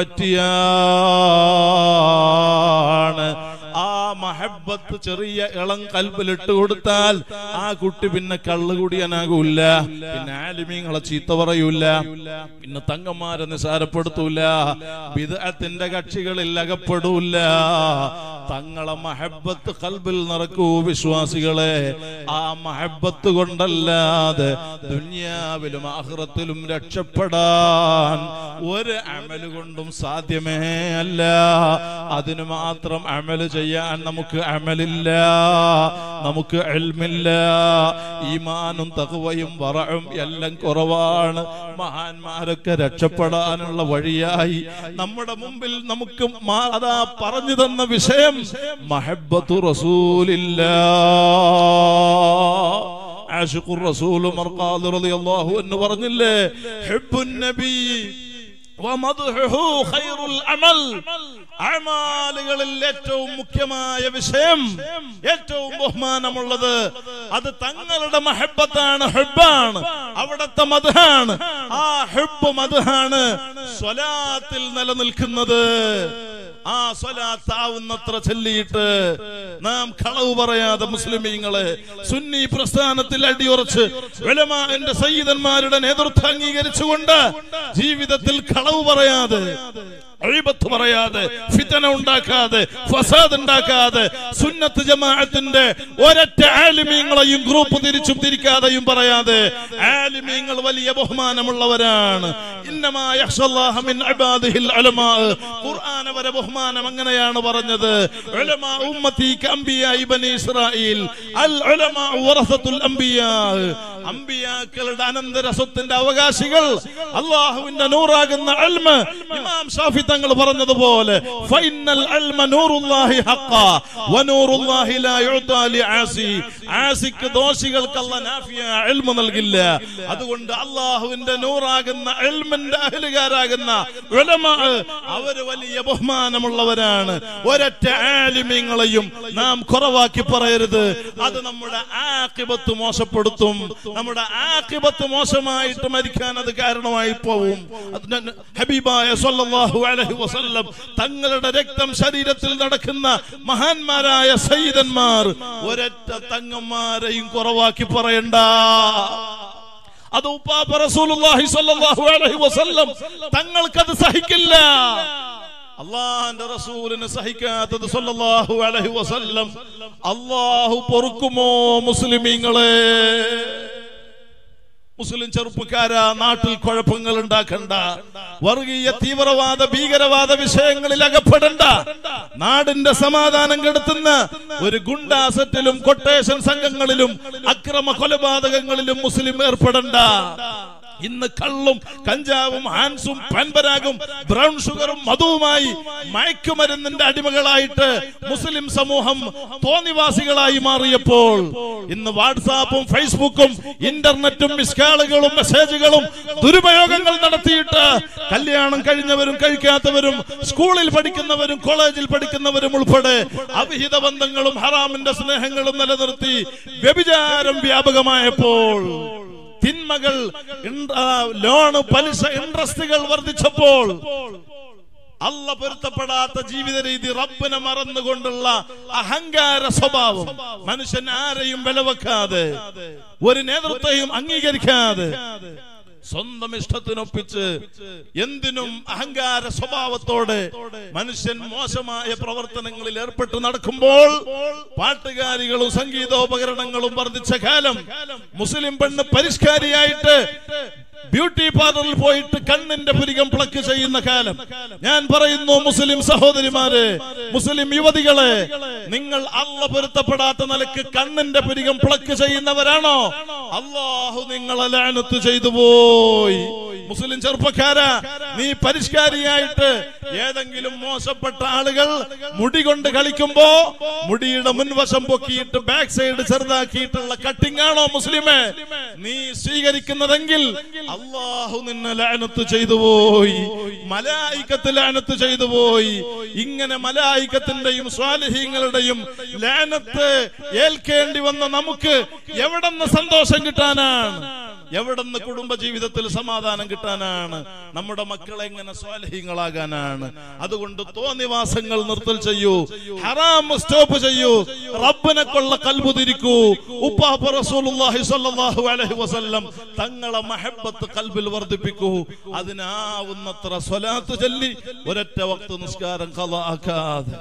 പറ്റിയാണ് ആ മഹബത്ത് ചെറിയ ഇളം കൽബിലിട്ട് കൊടുത്താൽ ആ കുട്ടി പിന്നെ കള്ളുകുടിയനാകൂല പിന്നെ ആലിമീങ്ങളെ ചീത്ത പറയൂല പിന്നെ തങ്ങന്മാരെ നിസാരപ്പെടുത്തൂല വിദഅത്തിന്റെ കക്ഷികളിൽ അകപ്പെടൂല തങ്ങളെ മഹബത്ത് കൽബിൽ നിറക്കൂ വിശ്വാസികളെ ആ മഹബത്ത് കൊണ്ടല്ലാതെ ദുനിയാവിലും ആഹ്റത്തിലും രക്ഷപ്പെടാൻ ഒരു അമല് കൊണ്ടും സാധ്യമേ അല്ല അതിന് മാത്രം അമല് ചെയ്യാൻ നമുക്ക് അമലില്ല നമുക്ക് എൽമില്ല ഈമാനും തകവയും വറയും എല്ലാം കുറവാണ് മഹാന്മാരൊക്കെ രക്ഷപ്പെടാനുള്ള വഴിയായി നമ്മുടെ മുമ്പിൽ നമുക്ക് മാ- അതാ പറഞ്ഞു തന്ന വിഷയം മഹബത്തു റസൂലില്ല ആഷിഖുർ റസൂൽ മർഖാദ് റളിയല്ലാഹു അൻഹു പറഞ്ഞില്ലേ ഹിബ്ബുൻ നബി വമദ്ഹുഹു ഖൈറുൽ അമൽ അമാലുകളിൽ ഏറ്റവും മുഖ്യമായ വിഷയം ഏറ്റവും ബഹുമാനമുള്ളത് അത് തങ്ങളുടെ മഹബത്താണ് ഹെബാണ് അവിടത്തെ മധുഹാണ് ആ ഹെബ് മധുഹാണ് സ്വലാത്തിൽ നിലനിൽക്കുന്നത് ആ സ്വലാത്താവുന്നത്ര ചൊല്ലിയിട്ട് നാം കളവ് പറയാതെ മുസ്ലിമീങ്ങളെ സുന്നി പ്രസ്ഥാനത്തിൽ അടിയുറച്ച് ഉലമാന്റെ സയ്യിദന്മാരുടെ നേതൃത്വം അംഗീകരിച്ചുകൊണ്ട് ജീവിതത്തിൽ കളവ് പറയാതെ അഴിബത്ത് പറയാതെ ഫിത്തന ഉണ്ടാക്കാതെ ഫസാദ് ഉണ്ടാക്കാതെ സുന്നത്ത് ജമാഅത്തിന്റെ ഒരൊറ്റ ആലിമീങ്ങളെയും ഗ്രൂപ്പ് തിരിച്ചും തിരിക്കാതെയും പറയാതെ ആലിമീങ്ങൾ വലിയ ബഹുമാനമുള്ളവരാണ് ഇന്നമാ യഖ്ഷല്ലാഹ മിൻ ഇബാദിഹിൽ ഉലമാ ഖുർആൻ വരെ ബഹുമാനം അങ്ങനെയാണ് പറഞ്ഞത് ഉലമാ ഉമ്മത്തി കഅംബിയാ ബനി ഇസ്രായീൽ അൽ ഉലമാ വറസത്തുൽ അംബിയാ അംബിയാക്കളുടെ അനന്തര സ്വത്തിന്റെ അവകാശികൾ അള്ളാഹുവിന്റെ നൂറാകുന്ന അൽമ ഇമാം ഷാഫി തങ്ങൾ പറഞ്ഞതുപോലെ ഫൈനൽ അൽമ നൂറുല്ലാഹി ഹഖ വനൂറുല്ലാഹി ലാ യുഅതാ ലിആസി ആസിക്ക് ദോഷികൾക്ക് അല്ലാഹ് നാഫിയ ഇൽമ നൽകില്ല അതുകൊണ്ട് അള്ളാഹുവിന്റെ നൂറാകുന്ന ഇൽമിന്റെ അഹലുകാരാകുന്ന ഉലമാ അവര് വലിയ ബഹുമാനമുള്ളവരാണ് ഒരൊറ്റ ആലിമ്യങ്ങളെയും നാം കുറവാക്കി പറയരുത് അത് നമ്മുടെ ആക്കിബത്ത് മോശപ്പെടുത്തും നമ്മുടെ ആക്കിബത്ത് മോശമായിട്ട് മരിക്കാൻ അത് കാരണമായി പോവും അത് ഞാൻ ഹബീബായ സല്ലല്ലാഹു അലൈഹി വസല്ലം തങ്ങളുടെ രക്തം ശരീരത്തിൽ നടക്കുന്ന മഹാന്മാരായ സയ്യിദന്മാർ ഒരൊറ്റ തങ്ങന്മാരെയും കുറവാക്കി പറയണ്ട അത് ഉപ്പാപ്പ റസൂലുള്ളാഹി സ്വല്ലല്ലാഹു അലൈഹി വസല്ലം തങ്ങൾക്കത് സഹിക്കില്ല അള്ളാന്റെ റസൂലിന് സഹിക്കാത്തത് സല്ലല്ലാഹു അലൈഹി വസല്ലം അള്ളാഹു പൊറുക്കുമോ മുസ്ലിമീങ്ങളെ മുസ്ലിം ചെറുപ്പക്കാരാ നാട്ടിൽ കുഴപ്പങ്ങൾ ഉണ്ടാക്കണ്ട വർഗീയ തീവ്രവാദ ഭീകരവാദ വിഷയങ്ങളിൽ അകപ്പെടണ്ട നാടിന്റെ സമാധാനം കെടുത്തുന്ന ഒരു ഗുണ്ടാസറ്റിലും കൊട്ടേഷൻ സംഘങ്ങളിലും അക്രമ കൊലപാതകങ്ങളിലും മുസ്ലിം ഏർപ്പെടണ്ട ഇന്ന് കള്ളും കഞ്ചാവും ഹാൻസും പാൻപരാഗും ബ്രൗൺ ഷുഗറും മധുവുമായി മയക്കുമരുന്നിന്റെ അടിമകളായിട്ട് മുസ്ലിം സമൂഹം തോന്നിവാസികളായി മാറിയപ്പോൾ ഇന്ന് വാട്സാപ്പും ഫേസ്ബുക്കും ഇന്റർനെറ്റും മിസ്കാളുകളും മെസ്സേജുകളും ദുരുപയോഗങ്ങൾ നടത്തിയിട്ട് കല്യാണം കഴിഞ്ഞവരും കഴിക്കാത്തവരും സ്കൂളിൽ പഠിക്കുന്നവരും കോളേജിൽ പഠിക്കുന്നവരും ഉൾപ്പെടെ അവിഹിത ബന്ധങ്ങളും ഹറാമിന്റെ സ്നേഹങ്ങളും നിലനിർത്തി വ്യഭിചാരം വ്യാപകമായപ്പോൾ തിന്മകൾ ഇൻ- ആ, ലോണ് പലിശ ഇൻട്രസ്റ്റുകൾ വർദ്ധിച്ചപ്പോൾ അല്ല പൊരുത്തപ്പെടാത്ത ജീവിത രീതി റബ്ബിനെ മറന്നുകൊണ്ടുള്ള അഹങ്കാര സ്വഭാവം മനുഷ്യൻ ആരെയും വിലവെക്കാതെ ഒരു നേതൃത്വയും അംഗീകരിക്കാതെ സ്വന്തം ഇഷ്ടത്തിനൊപ്പിച്ച് എന്തിനും അഹങ്കാര സ്വഭാവത്തോടെ മനുഷ്യൻ മോശമായ പ്രവർത്തനങ്ങളിൽ ഏർപ്പെട്ട് നടക്കുമ്പോൾ പാട്ടുകാരികളും സംഗീതോപകരണങ്ങളും വർദ്ധിച്ച കാലം മുസ്ലിം പെണ്ണ് പരിഷ്കാരിയായിട്ട് ബ്യൂട്ടി പാർലറിൽ പോയിട്ട് കണ്ണിന്റെ പുരികം പ്ലക്ക് ചെയ്യുന്ന കാലം ഞാൻ പറയുന്നു മുസ്ലിം സഹോദരിമാരെ മുസ്ലിം യുവതികളെ നിങ്ങൾ അല്ല പൊരുത്തപ്പെടാത്ത നിലക്ക് കണ്ണിന്റെ പുരികം പ്ലക്ക് ചെയ്യുന്നവരാണോ അള്ളാഹു നിങ്ങളെ ലാനത്ത് ചെയ്തു പോയി മുസ്ലിം ചെറുപ്പക്കാര നീ പരിഷ്കാരിയായിട്ട് ഏതെങ്കിലും മോശപ്പെട്ട ആളുകൾ മുടി കൊണ്ട് കളിക്കുമ്പോ മുടിയുടെ മുൻവശം പൊക്കിയിട്ട് ബാക്ക് സൈഡ് ചെറുതാക്കിയിട്ടുള്ള കട്ടിംഗ് ആണോ മുസ്ലിമേ നീ സ്വീകരിക്കുന്നതെങ്കിൽ അള്ളാഹു നിന്നെ ലാനത്ത് ചെയ്തു പോയി മലായിക്കത്ത് ലാനത്ത് ചെയ്തു പോയി ഇങ്ങനെ മലായിക്കത്തിന്റെയും സ്വാലഹീങ്ങളുടെയും ലാനത്ത് ഏൽക്കേണ്ടി വന്ന നമുക്ക് എവിടെന്ന് സന്തോഷം കിട്ടാനാണ് എവിടെന്ന് കുടുംബ ജീവിതത്തിൽ സമാധാനം കിട്ടാനാണ് നമ്മുടെ മക്കളെ എങ്ങനെ സ്വാലഹീങ്ങളാകാനാണ് അതുകൊണ്ട് തോന്നിവാസങ്ങൾ നിർത്തൽ ചെയ്യൂ ഹറാം സ്റ്റോപ്പ് ചെയ്യൂ റബ്ബിനെ കൊള്ള കൽബു തിരിക്കൂ ഉപ്പാപ്പ റസൂലുള്ളാഹി സ്വല്ലല്ലാഹു അലൈഹി വസല്ലം തങ്ങളെ മഹബ്ബത്ത് കൽബിൽ വർദ്ധിപ്പിക്കൂ അതിനാവുന്നത്ര സ്വലാത്ത് ചൊല്ലി ഒരൊറ്റ വക്ത് നിസ്കാരം ഖളാക്കാതെ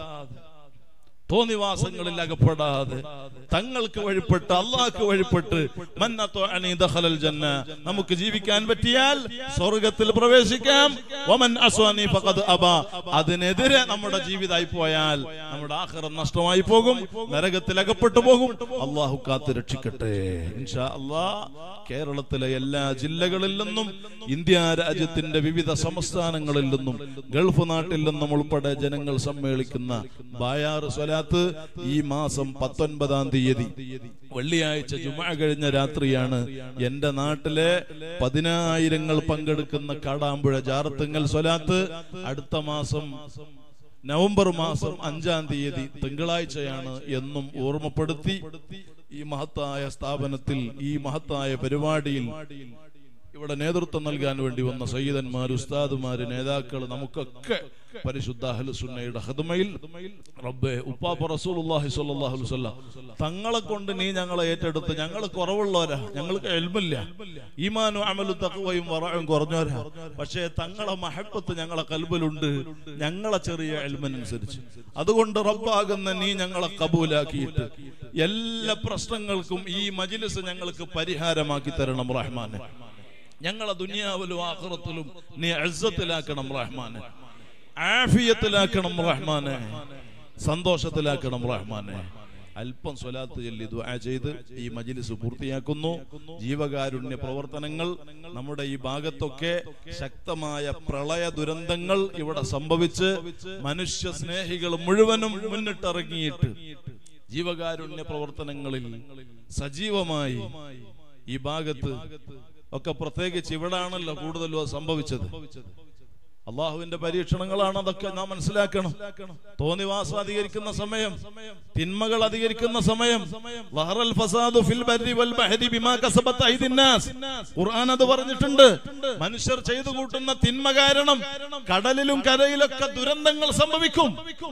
തോന്നിവാസങ്ങളിൽ അകപ്പെടാതെ തങ്ങൾക്ക് വഴിപ്പെട്ട് അള്ളാഹ്ക്ക് വഴിപ്പെട്ട് മന്നത്തോ അനി ദഖലൽ ജന്ന നമുക്ക് ജീവിക്കാൻ പറ്റിയാൽ സ്വർഗത്തിൽ പ്രവേശിക്കാം വമൻ അസ്വാനി ഫഖദ് അബ അതിനെതിരെ നമ്മുടെ ജീവിതമായി പോയാൽ നമ്മുടെ ആഖിറം നഷ്ടമായി പോകും നരകത്തിൽ അകപ്പെട്ടു പോകും അള്ളാഹു കാത്ത് രക്ഷിക്കട്ടെ ഇൻഷാ അല്ലാ കേരളത്തിലെ എല്ലാ ജില്ലകളിൽ നിന്നും ഇന്ത്യ രാജ്യത്തിന്റെ വിവിധ സംസ്ഥാനങ്ങളിൽ നിന്നും ഗൾഫ് നാട്ടിൽ നിന്നും ഉൾപ്പെടെ ജനങ്ങൾ സമ്മേളിക്കുന്ന ബായാർ സ്വലാത്ത് ഈ മാസം പത്തൊൻപതാം തീയതി വെള്ളിയാഴ്ച ജുമ കഴിഞ്ഞ രാത്രിയാണ് എന്റെ നാട്ടിലെ പതിനായിരങ്ങൾ പങ്കെടുക്കുന്ന കാടാമ്പുഴ ജാറത്തുങ്ങൽ സ്വലാത്ത് അടുത്ത മാസം നവംബർ മാസം അഞ്ചാം തീയതി തിങ്കളാഴ്ചയാണ് എന്നും ഓർമ്മപ്പെടുത്തി ഈ മഹത്തായ സ്ഥാപനത്തിൽ ഈ മഹത്തായ പരിപാടിയിൽ ഇവിടെ നേതൃത്വം നൽകാൻ വേണ്ടി വന്ന സയ്യിദന്മാർ ഉസ്താദുമാര് നേതാക്കൾ നമുക്കൊക്കെ പരിശുദ്ധ അഹ്ലുസുന്നയുടെ ഹദ്മയിൽ റബ്ബേ ഉപ്പാപ്പ റസൂലുള്ളാഹി സ്വല്ലല്ലാഹു അലൈഹി വസല്ലം തങ്ങളെ കൊണ്ട് നീ ഞങ്ങളെ ഏറ്റെടുത്ത് ഞങ്ങൾ കുറവുള്ളവരാ ഞങ്ങൾക്ക് എൽമില്ല ഈമാനും അമലും തഖ്വയും വറയും കുറഞ്ഞവരാ പക്ഷേ തങ്ങളെ മഹബത്ത് ഞങ്ങളെ കൽബിലുണ്ട് ഞങ്ങളെ ചെറിയ എൽമിനനുസരിച്ച് അതുകൊണ്ട് റബ്ബാകുന്ന നീ ഞങ്ങളെ കബൂലാക്കിയിട്ട് എല്ലാ പ്രശ്നങ്ങൾക്കും ഈ മജിലിസ് ഞങ്ങൾക്ക് പരിഹാരമാക്കി തരണം റഹ്മാനെ ഞങ്ങളെ ദുനിയാവിലും ആഖിറത്തിലും നീ അഴ്സത്തിലാക്കണം റഹ്മാനെ ആഫിയത്തിലാക്കണം റഹ്മാനെ സന്തോഷത്തിലാക്കണം റഹ്മാനെ അല്പം സ്വലാത്ത് ചൊല്ലി ദുആ ചെയ്ത് ഈ മജിലിസ് പൂർത്തിയാക്കുന്നു ജീവകാരുണ്യ പ്രവർത്തനങ്ങൾ നമ്മുടെ ഈ ഭാഗത്തൊക്കെ ശക്തമായ പ്രളയ ദുരന്തങ്ങൾ ഇവിടെ സംഭവിച്ച് മനുഷ്യ സ്നേഹികൾ മുഴുവനും മുന്നിട്ടിറങ്ങിയിട്ട് ജീവകാരുണ്യ പ്രവർത്തനങ്ങളിൽ സജീവമായി ഈ ഭാഗത്ത് ഒക്കെ പ്രത്യേകിച്ച് ഇവിടാണല്ലോ കൂടുതലും അത് സംഭവിച്ചത് അള്ളാഹുവിന്റെ പരീക്ഷണങ്ങളാണ് അതൊക്കെ നാം മനസ്സിലാക്കണം തോന്നിവാസം അധികരിക്കുന്ന സമയം തിന്മകൾ അധികരിക്കുന്ന സമയം ലഹറൽ ഫസാദു ഫിൽ ബർരി വൽ ബഹരി ബിമാ കസബത്ത് ഐദിൻ നാസ് ഖുർആൻ അത് പറഞ്ഞിട്ടുണ്ട് മനുഷ്യർ ചെയ്തു കൂട്ടുന്ന തിന്മ കാരണം കടലിലും കരയിലൊക്കെ ദുരന്തങ്ങൾ സംഭവിക്കും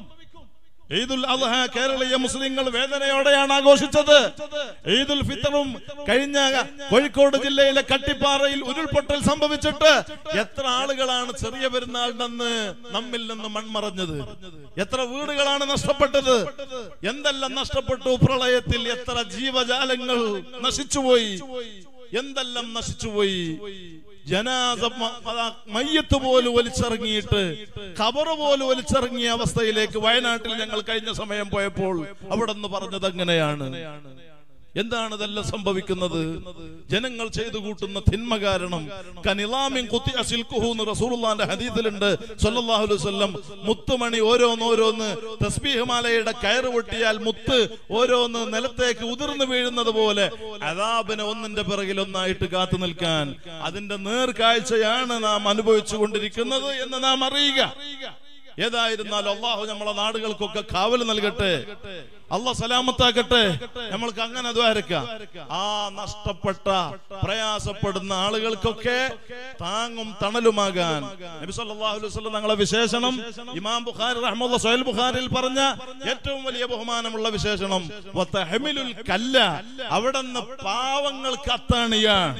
ഈദുൽ അദ്ഹ കേരളീയ മുസ്ലിങ്ങൾ വേദനയോടെയാണ് ആഘോഷിച്ചത് ഈദുൽ ഫിത്തറും കഴിഞ്ഞ കോഴിക്കോട് ജില്ലയിലെ കട്ടിപ്പാറയിൽ ഉരുൾപൊട്ടൽ സംഭവിച്ചിട്ട് എത്ര ആളുകളാണ് ചെറിയ പെരുന്നാളിനെന്ന് നമ്മിൽ നിന്ന് മൺമറഞ്ഞത് എത്ര വീടുകളാണ് നഷ്ടപ്പെട്ടത് എന്തെല്ലാം നഷ്ടപ്പെട്ടു പ്രളയത്തിൽ എത്ര ജീവജാലങ്ങൾ നശിച്ചുപോയി എന്തെല്ലാം നശിച്ചുപോയി ജനാസ മ- അതാ മയ്യത്ത് പോലും വലിച്ചിറങ്ങിയിട്ട് ഖബറ് പോലും വലിച്ചിറങ്ങിയ അവസ്ഥയിലേക്ക് വയനാട്ടിൽ ഞങ്ങൾ കഴിഞ്ഞ സമയം പോയപ്പോൾ അവിടെ നിന്ന് പറഞ്ഞത് അങ്ങനെയാണ് എന്താണ് ഇതെല്ലാം സംഭവിക്കുന്നത് ജനങ്ങൾ ചെയ്തു കൂട്ടുന്ന തിന്മ കാരണം കനിലാമിൻ കുത്തി അസിൽക്കുഹൂന്ന് റസൂലുള്ളാന്റെ ഹദീസിലുണ്ട് സല്ലല്ലാഹു അലൈഹി വസല്ലം മുത്തുമണി ഓരോന്നോരോന്ന് തസ്ബീഹ് മാലയുടെ കയറ് പൊട്ടിയാൽ മുത്ത് ഓരോന്ന് നിലത്തേക്ക് ഉതിർന്നു വീഴുന്നത് പോലെ അതാബിനെ ഒന്നിന്റെ പിറകിൽ ഒന്നായിട്ട് കാത്തു നിൽക്കാൻ അതിന്റെ നേർക്കാഴ്ചയാണ് നാം അനുഭവിച്ചു കൊണ്ടിരിക്കുന്നത് എന്ന് നാം അറിയുക ഏതായിരുന്നാലും അള്ളാഹു നമ്മളെ നാടുകൾക്കൊക്കെ കാവൽ നൽകട്ടെ അള്ളാഹ് സലാമത്താക്കട്ടെ നമ്മൾക്ക് അങ്ങനെ ദ്വാരക്കാം ആ നഷ്ടപ്പെട്ട പ്രയാസപ്പെടുന്ന ആളുകൾക്കൊക്കെ താങ്ങും തണലുമാകാൻ നബി സല്ലല്ലാഹു അലൈഹി വസല്ലം തങ്ങളെ വിശേഷണം ഇമാം ബുഖാരി റഹ്മുള്ള സഹൽ ബുഖാരിയിൽ പറഞ്ഞ ഏറ്റവും വലിയ ബഹുമാനമുള്ള വിശേഷണം വതഹമിലുൽ കല്ല അവിടുന്ന് പാവങ്ങൾക്ക് അത്താണിയാണ്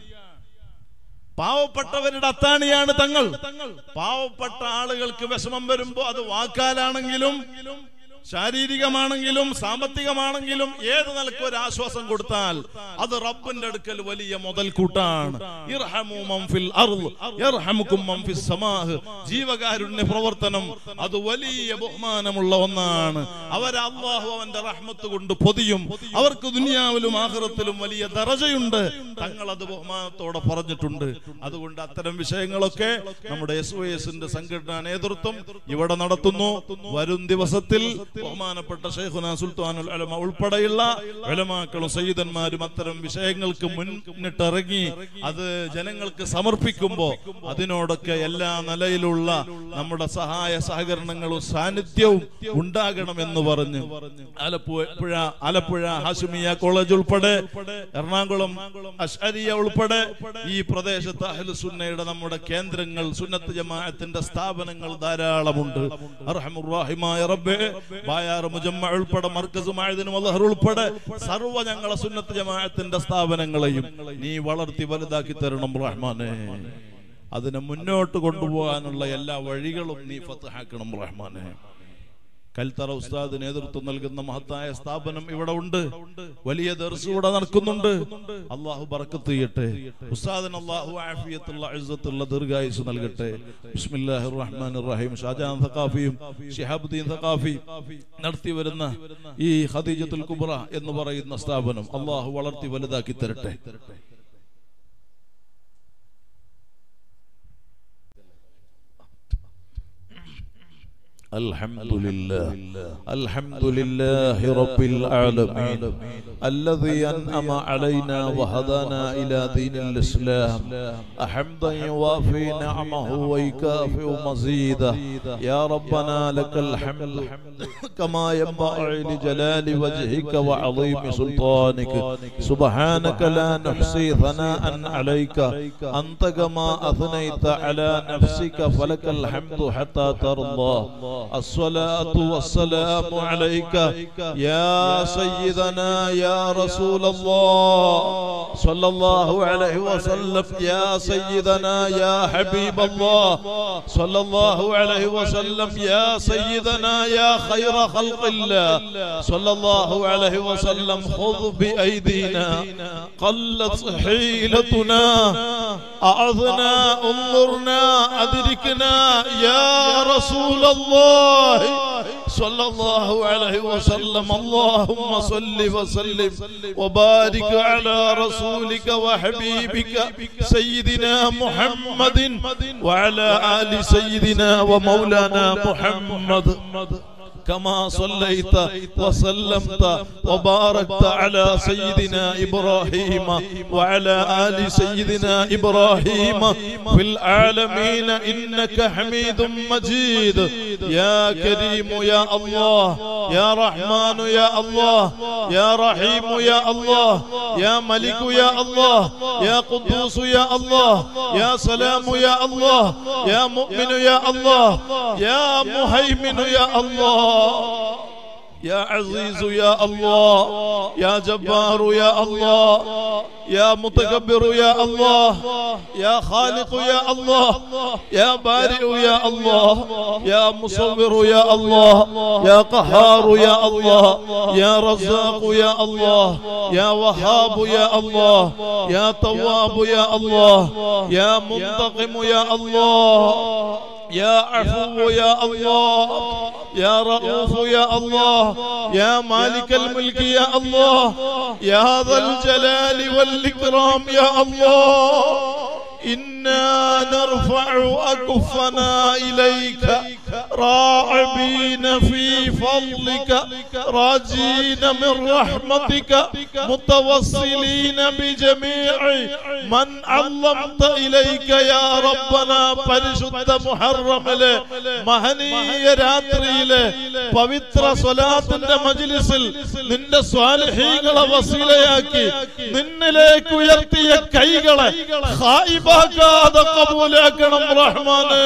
പാവപ്പെട്ടവരുടെ അത്താണിയാണ് തങ്ങൾ പാവപ്പെട്ട ആളുകൾക്ക് വിഷമം വരുമ്പോ അത് വാക്കാലാണെങ്കിലും ശാരീരികമാണെങ്കിലും സാമ്പത്തികമാണെങ്കിലും ഏത് നിലക്ക് ഒരു ആശ്വാസം കൊടുത്താൽ അത് റബ്ബിന്റെ അടുക്കൽ വലിയ മുതൽക്കൂട്ടാണ് ഇർഹമു മൻ ഫിൽ അർള് യർഹമുക്കും മൻ ഫിസ് സമാഹ് ജീവകാരുണ്യ പ്രവർത്തനം അത് വലിയ ബഹുമാനമുള്ള ഒന്നാണ് അവർ അള്ളാഹു അവന്റെ റഹ്മത്ത് കൊണ്ട് പൊതിയും അവർക്ക് ദുനിയാവിലും ആഖിറത്തിലും വലിയ ദറജയുണ്ട് തങ്ങൾ അത് ബഹുമാനത്തോടെ പറഞ്ഞിട്ടുണ്ട് അതുകൊണ്ട് അത്തരം വിഷയങ്ങളൊക്കെ നമ്മുടെ എസ് ഒ എസിന്റെ സംഘടനാ നേതൃത്വം ഇവിടെ നടത്തുന്നു വരും ദിവസത്തിൽ ബഹുമാനപ്പെട്ട ഷെയ്ഖുന സുൽത്താനുൽ അലമ ഉൾപ്പെടെയുള്ള ഉലമാക്കളും സയ്യിദന്മാരും അത്തരം വിഷയങ്ങൾക്ക് മുന്നിട്ടിറങ്ങി അത് ജനങ്ങൾക്ക് സമർപ്പിക്കുമ്പോ അതിനോടൊക്കെ എല്ലാ നിലയിലുള്ള നമ്മുടെ സഹായ സഹകരണങ്ങളും സാന്നിധ്യവും ഉണ്ടാകണമെന്ന് പറഞ്ഞു ആലപ്പുഴ ആലപ്പുഴ ഹാഷിമിയ കോളേജ് ഉൾപ്പെടെ എറണാകുളം അഷ്അരിയ ഉൾപ്പെടെ ഈ പ്രദേശത്ത് അഹ്ലുസുന്നയുടെ നമ്മുടെ കേന്ദ്രങ്ങൾ സുന്നത്ത് ജമാഅത്തിന്റെ സ്ഥാപനങ്ങൾ ധാരാളമുണ്ട് അർഹമുറാഹിമായ റബ്ബേ ബായാർ മുജമ്മ ഉൾപ്പെടെ മർക്കസ് മാഴുദിനും അള്ളഹർ ഉൾപ്പെടെ സർവ്വ ഞങ്ങളെ സുന്നത്ത് ജമാഅത്തിന്റെ സ്ഥാപനങ്ങളെയും നീ വളർത്തി വലുതാക്കി തരണം റഹ്മാനെ അതിനെ മുന്നോട്ട് കൊണ്ടുപോകാനുള്ള എല്ലാ വഴികളും നീ ഫത്തഹാക്കണം റഹ്മാനെ കൽത്തറ ഉസ്താദ് നേതൃത്വം നൽകുന്ന മഹത്തായ സ്ഥാപനം ഇവിടെ ഉണ്ട് വലിയ ദർസ് ഇവിടെ നടക്കുന്നുണ്ട് അള്ളാഹു ബറക്കത്ത് ചെയ്യട്ടെ ഉസ്താദിന് അള്ളാഹു ആഫിയത്തുള്ള ഇസ്സത്തുള്ള ദീർഘായുസ് നൽകട്ടെ ബിസ്മില്ലാഹിർ റഹ്മാനിർ റഹീം ഷാജാൻ സഖാഫിയും ഷിഹാബുദ്ദീൻ സഖാഫി നടത്തി വരുന്ന ഈ ഖദീജത്തുൽ കുബ്ര എന്ന് പറയുന്ന സ്ഥാപനം അള്ളാഹു വളർത്തി വലുതാക്കി തരട്ടെ الحمد لله الحمد لله رب العالمين الذي أنعم علينا وهدانا إلى دين الإسلام حمدا يوافي نعمه ويكافئ مزيده يا ربنا لك الحمد كما ينبغي لجلال وجهك وعظيم سلطانك سبحانك لا نحصي ثناء عليك أنت كما أثنيت على نفسك فلك الحمد حتى ترضى الصلاة والسلام عليك يا سيدنا يا رسول الله صلى الله عليه وسلم يا سيدنا يا حبيب الله صلى الله عليه وسلم يا سيدنا يا خير خلق الله صلى الله عليه وسلم خذ بأيدينا قلت حيلتنا أعظنا انظرنا أدركنا يا رسول الله صلى الله عليه وسلم اللهم صل وسلم وبارك على رسولك وحبيبك سيدنا محمد وعلى آل سيدنا ومولانا محمد كما صليت وسلمت وباركت على سيدنا إبراهيم وعلى آل سيدنا إبراهيم في العالمين إنك حميد مجيد يا كريم يا الله يا رحمن يا الله يا رحيم يا الله يا ملك يا الله يا قدوس يا الله يا سلام يا الله يا مؤمن يا الله يا مهيمن يا الله يا عزيز يا الله يا جبار يا الله يا متكبر يا الله يا خالق يا الله يا بارئ يا الله يا مصور يا الله يا قهار يا الله يا رزاق يا الله يا وهاب يا الله يا تواب يا الله يا منتقم يا الله يا عفو يا الله يا رؤوف يا الله يا مالك الملك يا الله يا ذا الجلال والإكرام يا الله إنا نرفع أكفنا إليك راعبين في فضلك راجين من رحمتك متوصلين بجميع من علمت إليك يا ربنا പരിശുദ്ധ മുഹറമിലെ മഹനീയ രാത്രിയിലെ പവിത്ര സ്വലാത്തിന്റെ മജിലിസിൽ നിന്റെ സ്വാലഹീകളെ വസീലയാക്കി നിന്നിലേക്ക് ഉയർത്തിയ കൈകളെ ഹായിബാക്കാതെ കബൂലാക്കണം റഹ്മാനെ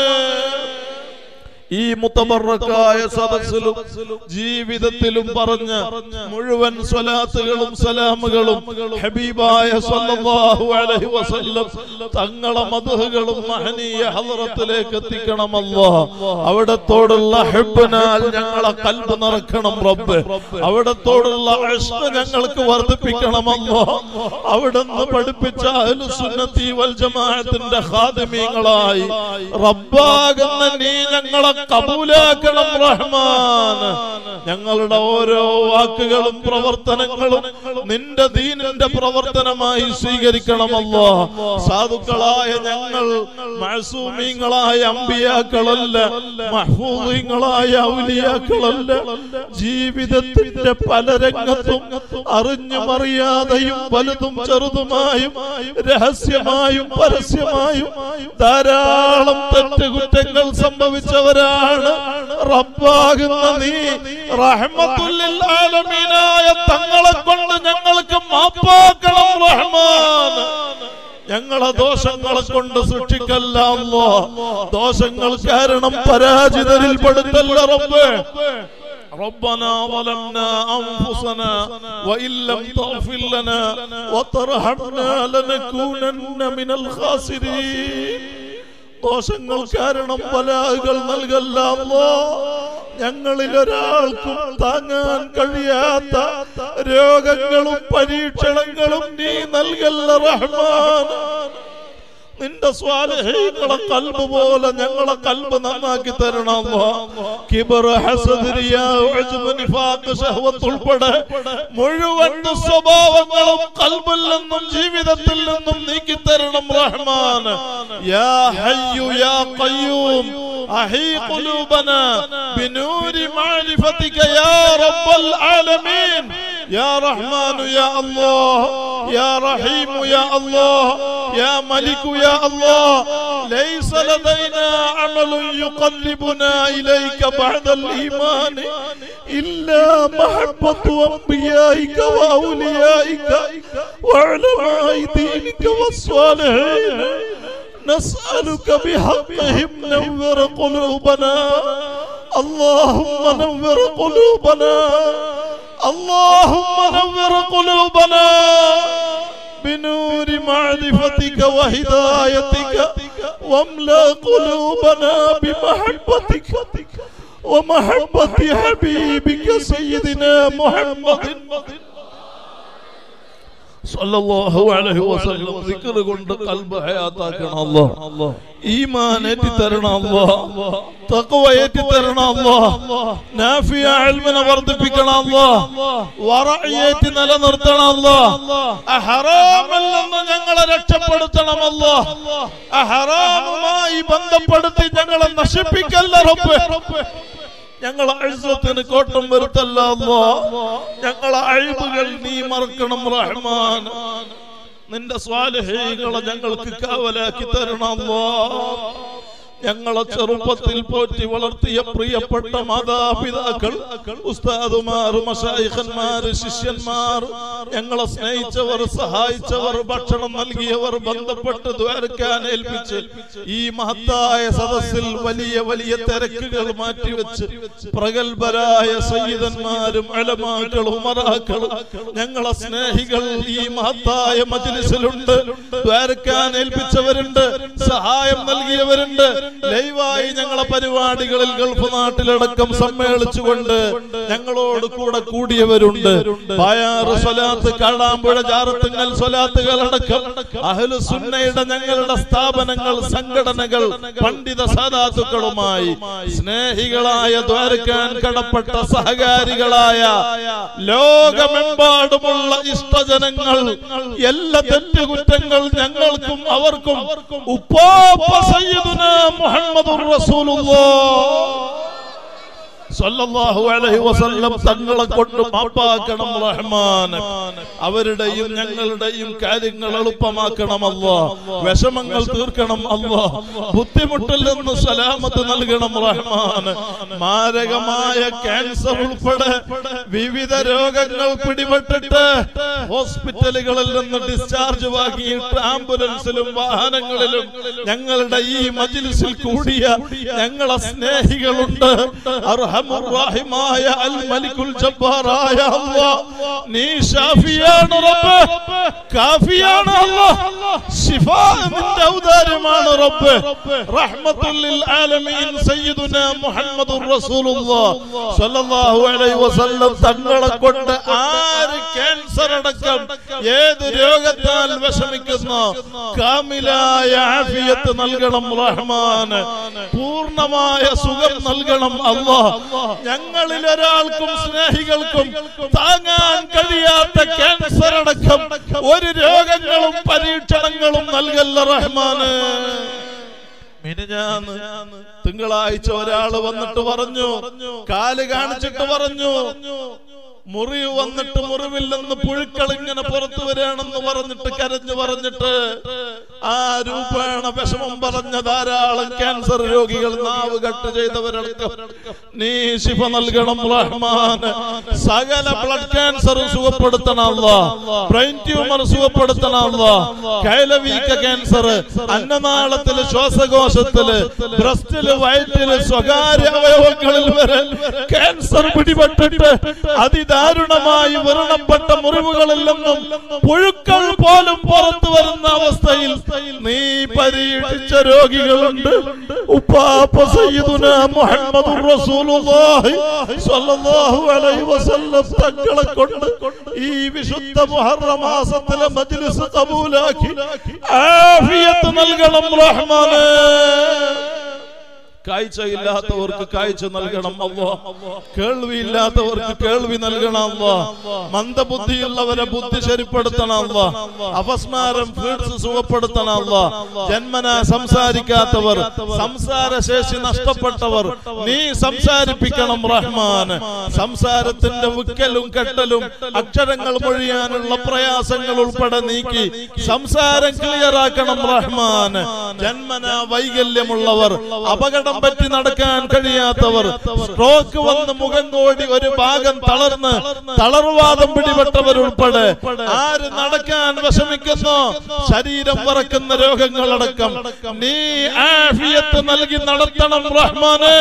ഈ മുത്തമറക്കായ സദസ്സിലും ജീവിതത്തിലും പറഞ്ഞ മുഴുവൻ സ്വലാത്തുകളും സലാമുകളും ഹബീബായ സല്ലല്ലാഹു അലൈഹി വസല്ലം തങ്ങളെ മധുഹകളും മഹനീയ ഹളറത്തിലേക്ക് എത്തിക്കണമല്ലോ അവിടത്തോടുള്ള ഹെബിനാൽ ഞങ്ങളെ കൽബ് നിറക്കണം റബ്ബ് അവിടത്തോടുള്ള ഇഷ്ക ഞങ്ങൾക്ക് വർദ്ധിപ്പിക്കണമല്ലോ അവിടുന്ന് പഠിപ്പിച്ച അഹ്ലുസുന്നത്തി വൽ ജമാഅത്തിന്റെ ഖാദിമീങ്ങളായി റബ്ബാകുന്ന നീ ഞങ്ങളെ കബൂലാക്കണം റഹ്മാൻ ഞങ്ങളുടെ ഓരോ വാക്കുകളും പ്രവർത്തനങ്ങളും നിന്റെ ദീനിന്റെ പ്രവർത്തനമായി സ്വീകരിക്കണമല്ലോ സാധുക്കളായ ഞങ്ങൾ മഴസൂമീങ്ങളായ അമ്പിയാക്കളല്ല മഹ്ഫൂദീങ്ങളായ ഔലിയാക്കളല്ല ജീവിതത്തിന്റെ പല രംഗത്തും അറിഞ്ഞും അറിയാതെയും വലുതും ചെറുതുമായും രഹസ്യമായും പരസ്യമായും ധാരാളം തെറ്റുകുറ്റങ്ങൾ സംഭവിച്ചവരാണ് റബ്ബാകുന്ന നീ റഹ്മത്തുല്ലിൽ ആലമീനായ തങ്ങളെ കൊണ്ട് ഞങ്ങൾക്ക് മാപ്പാക്കണം റഹ്മാൻ ഞങ്ങളെ ദോഷങ്ങളെ കൊണ്ട് സൃഷ്ടിക്കല്ലോ ദോഷങ്ങൾ കാരണം പരാജിതരിൽ പെടുത്തല്ല റബ്ബേ ربنا ظلمنا أنفسنا وإن لم تغفر لنا وترحمنا لنكونن من الخاسرين ദോഷങ്ങൾ കാരണം ബലാകൾ നൽകല്ലോ ഞങ്ങളിൽ ഒരാൾക്കും താങ്ങാൻ കഴിയാത്ത രോഗങ്ങളും പരീക്ഷണങ്ങളും നീ നൽകല്ല റഹ്മാൻ നിന്റെ സ്വാലഹീങ്ങളെ കൽബ് പോലെ ഞങ്ങളെ കൽബ് നന്നാക്കി തരണം കിബർ ഹസദ് റിയാ ഉജ്ബ് നിഫാഖ് ശഹവത്ത് ഉൾപ്പെടെ മുഴുവൻ സ്വഭാവങ്ങളും കൽബിൽ നിന്നും ജീവിതത്തിൽ നിന്നും നീക്കി തരണം റഹ്മാൻ യാ ഹയ്യു യാ ഖയ്യൂം അഹീ ഖുലൂബന ബിനൂരി മഅരിഫതിക യാ റബ്ബൽ ആലമീൻ يا رحمن يا الله يا رحيم يا الله يا ملك يا الله ليس لدينا عمل يقربنا إليك بعد الإيمان إلا محبة أنبيائك وأوليائك وعلماء دينك والصالحين نسألك بحقهم نور قلوبنا اللهم نور قلوبنا اللهم نور قلوبنا بنور معرفتك وهدايتك واملا قلوبنا بمحبتك ومحبة حبيبك سيدنا محمد സല്ലല്ലാഹു അലൈഹി വസല്ലം ദിക്ർ കൊണ്ട് കൽബ് ഹയാത്താക്കണം അല്ലാഹ് ഈമാൻ ഏറ്റി തരണം അല്ലാഹ് തഖ്വ ഏറ്റി തരണം അല്ലാഹ് നാഫിയ ഇൽമിനെ വർദ്ധിപ്പിക്കണം അല്ലാഹ് വറഅ ഏറ്റി നിലനിർത്തണം അല്ലാഹ് ഹറാമിൽ നിന്ന് ഞങ്ങളെ രക്ഷപ്പെടുത്തണം അല്ലാഹ് ഹറാമുമായി ബന്ധപ്പെടുത്തി ഞങ്ങളെ നശിപ്പിക്കല്ല റബ്ബേ ഞങ്ങളെ അഴുസത്തിന് കോട്ടം വരുത്തല്ല ഞങ്ങളെ അഴിവുകൾ നീ മറക്കണം റഹ്മാൻ നിന്റെ സ്വാലഹീകളെ ഞങ്ങൾക്ക് കാവലാക്കി തരണമല്ലോ ഞങ്ങളെ ചെറുപ്പത്തിൽ പോറ്റി വളർത്തിയ പ്രിയപ്പെട്ട മാതാപിതാക്കൾ ഉസ്താദുമാർ മഷായിഖന്മാർ ശിഷ്യന്മാർ ഞങ്ങളെ സ്നേഹിച്ചവർ സഹായിച്ചവർ ഭക്ഷണം നൽകിയവർ ബന്ധപ്പെട്ട് ദ്വാരക്കാൻ ഏൽപ്പിച്ച് ഈ മഹത്തായ സദസ്സിൽ വലിയ വലിയ തിരക്കുകൾ മാറ്റിവെച്ച് പ്രഗത്ഭരായ സയ്യിദന്മാരും അലമാക്കളും ഉമറാക്കളും ഞങ്ങളെ സ്നേഹികൾ ഈ മഹത്തായ മജ്ലിസിലുണ്ട് ദ്വാരക്കാൻ ഏൽപ്പിച്ചവരുണ്ട് സഹായം നൽകിയവരുണ്ട് ലൈവായി ഞങ്ങളെ പരിപാടികളിൽ ഗൾഫ് നാട്ടിലടക്കം സമ്മേളിച്ചുകൊണ്ട് ഞങ്ങളോട് കൂടെ കൂടിയവരുണ്ട് ബായാറ് സ്വലാത്ത് കാടാമ്പുഴ ജാറത്തുങ്ങൽ സ്വലാത്തുകളടക്കം അഹ്ലു സുന്നയുടെ ഞങ്ങളുടെ സ്ഥാപനങ്ങൾ സംഘടനകൾ പണ്ഡിത സാധാത്തുക്കളുമായി സ്നേഹികളായ ദ്വാരക്കാൻ കടപ്പെട്ട സഹകാരികളായ ലോകമെമ്പാടുമുള്ള ഇഷ്ടജനങ്ങൾ എല്ലാ തെറ്റുകുറ്റങ്ങൾ ഞങ്ങൾക്കും അവർക്കും ഉപ്പാപ്പ സയ്യിദുന മുഹമ്മദുർ റസൂലുള്ളാഹ് സല്ലല്ലാഹു അലൈഹി വസല്ലം തങ്ങളെ കൊണ്ട് മാപ്പാക്കണം റഹ്മാൻ അവരുടെയും ഞങ്ങളുടെയും കാര്യങ്ങൾ എളുപ്പമാക്കണം അല്ലാ വിഷമങ്ങൾ തീർക്കണം അല്ലാ ബുദ്ധിമുട്ടിൽ നിന്ന് സലാമത്ത് നൽകണം റഹ്മാൻ മാരകമായ ക്യാൻസർ ഉൾപ്പെടെ വിവിധ രോഗങ്ങൾ പിടിപെട്ടിട്ട് ഹോസ്പിറ്റലുകളിൽ നിന്ന് ഡിസ്ചാർജ് വാങ്ങിയിട്ട് ആംബുലൻസിലും വാഹനങ്ങളിലും ഞങ്ങളുടെ ഈ മജിലിസിൽ കൂടിയ ഞങ്ങളെ സ്നേഹികളുണ്ട് അർഹമുറാഹിമായ അൽ മലിക്കുൽ ജബ്ബാറായ അല്ലാഹ് നീ ഷാഫിയാണ് റബ്ബ് കാഫിയാണ് അല്ലാഹ് ശിഫ നിന്റെ ഔദാര്യമാണ് റബ്ബ് റഹ്മത്തുൽ ലിൽ ആലമീൻ സയ്യിദുനാ മുഹമ്മദുർ റസൂലുള്ളാഹ് സ്വല്ലല്ലാഹു അലൈഹി വസല്ലം തങ്ങളെ കൊണ്ട് ആര് ക്യാൻസർ അടക്കം ഏത് രോഗത്താൽ വിഷമിക്കുന്നു കാമിലായ ആഫിയത്ത് നൽകണം റഹ്മാൻ പൂർണ്ണമായ സുഖം നൽകണം അല്ലാഹ് ഞങ്ങളിൽ ഒരാൾക്കും സ്നേഹികൾക്കും താങ്ങാൻ കഴിയാത്ത ക്യാൻസർ അടക്കം ഒരു രോഗങ്ങളും പരീക്ഷണങ്ങളും നൽകല്ല റഹ്മാന് മിനിഞ്ഞാന്ന് തിങ്കളാഴ്ച ഒരാള് വന്നിട്ട് പറഞ്ഞു കാല് കാണിച്ചിട്ട് പറഞ്ഞു മുറിവ് വന്നിട്ട് മുറിവിൽ നിന്ന് പുഴുക്കൾ ഇങ്ങനെ പുറത്തു വരികയാണെന്ന് പറഞ്ഞിട്ട് കരഞ്ഞു പറഞ്ഞിട്ട് ആ രൂപേണ വിഷമം പറഞ്ഞ ധാരാളം ക്യാൻസർ രോഗികൾ നാവ് കട്ട് ചെയ്തവരടക്കം നീ ശിഫ നൽകണം റഹ്മാൻ സകല ബ്ലഡ് ക്യാൻസർ സുഖപ്പെടുത്തണം ബ്രെയിൻ ട്യൂമർ സുഖപ്പെടുത്തണം കൈലവീക്ക ക്യാൻസർ അന്നനാളത്തില് ശ്വാസകോശത്തില് ബ്രസ്റ്റില് വയറ്റില് സ്വകാര്യ അവയവങ്ങളിൽ വരെ ക്യാൻസർ പിടിപെട്ടിട്ട് അതിദാരുണമായി വ്രണപ്പെട്ട മുറിവുകളിൽ നിന്നും പുഴുക്കൾ പോലും പുറത്തു വരുന്ന അവസ്ഥയിൽ നീ പരീക്ഷിച്ച രോഗികളുണ്ട് ഉപ്പാപ്പ സയ്യിദുന മുഹമ്മദ് റസൂലുള്ളാഹി സ്വല്ലല്ലാഹു അലൈഹി വസല്ലം തങ്ങളെ കൊണ്ട് ഈ വിശുദ്ധ മുഹറം മാസത്തിലെ മജ്ലിസ് കബൂലാക്കി ആഫിയത്ത് നൽകണം റഹ്മാനേ കാഴ്ചയില്ലാത്തവർക്ക് കാഴ്ച നൽകണം അല്ലോ കേൾവിയില്ലാത്തവർക്ക് കേൾവി നൽകണം അല്ലോ മന്ദബുദ്ധിയുള്ളവരെ ബുദ്ധി ശരിപ്പെടുത്തണം അല്ലോ അപസ്മാരം ഫീഡ്സ് സുഖപ്പെടുത്തണം അല്ലോ ജന്മന സംസാരിക്കാത്തവർ സംസാരശേഷി നഷ്ടപ്പെട്ടവർ നീ സംസാരിപ്പിക്കണം റഹ്മാൻ സംസാരത്തിന്റെ വിക്കലും കെട്ടലും അക്ഷരങ്ങൾ മൊഴിയാനുള്ള പ്രയാസങ്ങൾ ഉൾപ്പെടെ നീക്കി സംസാരം ക്ലിയർ ആക്കണം റഹ്മാൻ ജന്മന വൈകല്യമുള്ളവർ അപകടം പറ്റി നടക്കാൻ കഴിയാത്തവർ സ്ട്രോക്ക് വന്ന് മുഖം കോടി ഒരു ഭാഗം തളർന്ന് തളർവാദം പിടിപെട്ടവരുൾപ്പെടെ ആര് നടക്കാൻ വിഷമിക്കുന്നു ശരീരം വറക്കുന്ന രോഗങ്ങളടക്കം നീ ആഫിയത്ത് നൽകി നടത്തണം റഹ്മാന്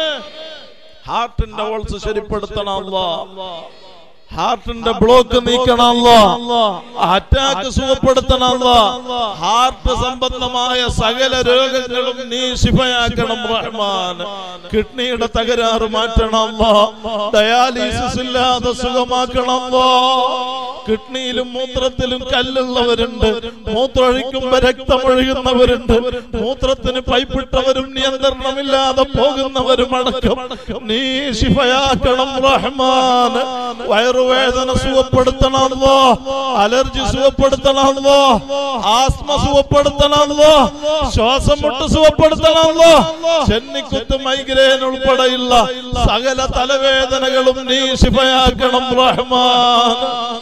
ഹാർട്ടിന്റെ ഓൾസ് ശരിപ്പെടുത്തണം അല്ലാ ഹാർട്ടിന്റെ ബ്ലോക്ക് നീക്കണമല്ലോ അറ്റാക്ക് സുഖപ്പെടുത്തണമല്ലോ ഹാർട്ട് സംബന്ധമായ സകല രോഗങ്ങളും നീ ശിഫയാക്കണം റഹ്മാൻ കിഡ്നിയുടെ തകരാറ് മാറ്റണമല്ലോ ഡയാലിസിസ് ഇല്ലാതെ സുഖമാക്കണമല്ലോ കിഡ്നിയിലും മൂത്രത്തിലും കല്ലുള്ളവരുണ്ട് മൂത്രമൊഴിക്കുമ്പോ രക്തമൊഴുകുന്നവരുണ്ട് മൂത്രത്തിന് പൈപ്പിട്ടവരും നിയന്ത്രണമില്ലാതെ പോകുന്നവരും അടക്കം നീ ശിഫയാക്കണം റഹ്മാൻ വയറുവേദന സുഖപ്പെടുത്തണമല്ലോ അലർജി സുഖപ്പെടുത്തണമല്ലോ ആസ്മ സുഖപ്പെടുത്തണമല്ലോ ശ്വാസം മുട്ട് സുഖപ്പെടുത്തണമല്ലോ ചെന്നിക്കുത്ത് മൈഗ്രെയിൻ ഉൾപ്പെടെയുള്ള സകല തലവേദനകളും നീ ശിഫയാക്കണം റഹ്മാൻ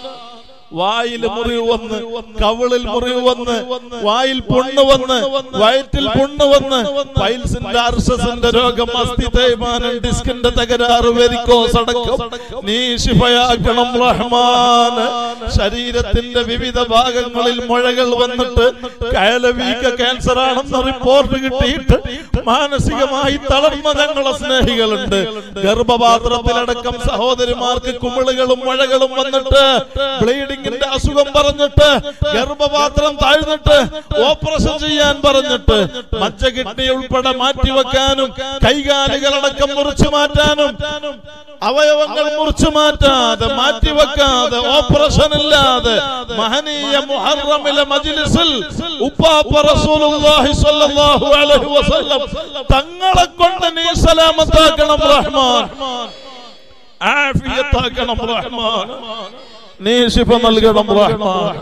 വായിൽ മുറിവ് വന്ന് കവിളിൽ മുറിവ് വന്ന് വായിൽ പുണ്ണ് വന്ന് വയറ്റിൽ പുണ്ണ് വന്ന് പൈൽസിന്റെ അർഷസിന്റെ രോഗം അസ്ഥി തേയ്മാനം ഡിസ്കിന്റെ തകരാറ് വെരിക്കോസ് അടക്കം നീ ശിഫയാക്കണം റഹ്മാൻ ശരീരത്തിന്റെ വിവിധ ഭാഗങ്ങളിൽ മുഴകൾ വന്നിട്ട് കയലവീക്ക ക്യാൻസർ ആണെന്ന് റിപ്പോർട്ട് കിട്ടിയിട്ട് മാനസികമായി തളർന്ന ഞങ്ങളെ സ്നേഹികളുണ്ട് ഗർഭപാത്രത്തിലടക്കം സഹോദരിമാർക്ക് കുമിളുകളും മുഴകളും വന്നിട്ട് ബ്ലീഡിംഗ് ക്ലീനിങ്ങിന്റെ അസുഖം പറഞ്ഞിട്ട് ഗർഭപാത്രം താഴ്ന്നിട്ട് ഓപ്പറേഷൻ ചെയ്യാൻ പറഞ്ഞിട്ട് മജ്ജ കിഡ്നി ഉൾപ്പെടെ മാറ്റിവെക്കാനും കൈകാലുകളടക്കം മുറിച്ചു മാറ്റാനും അവയവങ്ങൾ മുറിച്ചു മാറ്റാതെ മാറ്റിവെക്കാതെ ഓപ്പറേഷൻ ഇല്ലാതെ മഹനീയ മുഹറമിലെ മജ്ലിസിൽ ഉപ്പാപ്പ റസൂലുള്ളാഹി സ്വല്ലല്ലാഹു അലൈഹി വസല്ലം തങ്ങളെ കൊണ്ട് നീ സലാമത്താക്കണം റഹ്മാൻ ആഫിയത്താക്കണം റഹ്മാൻ നീ ശിഫ നൽകണം റഹ്മാൻ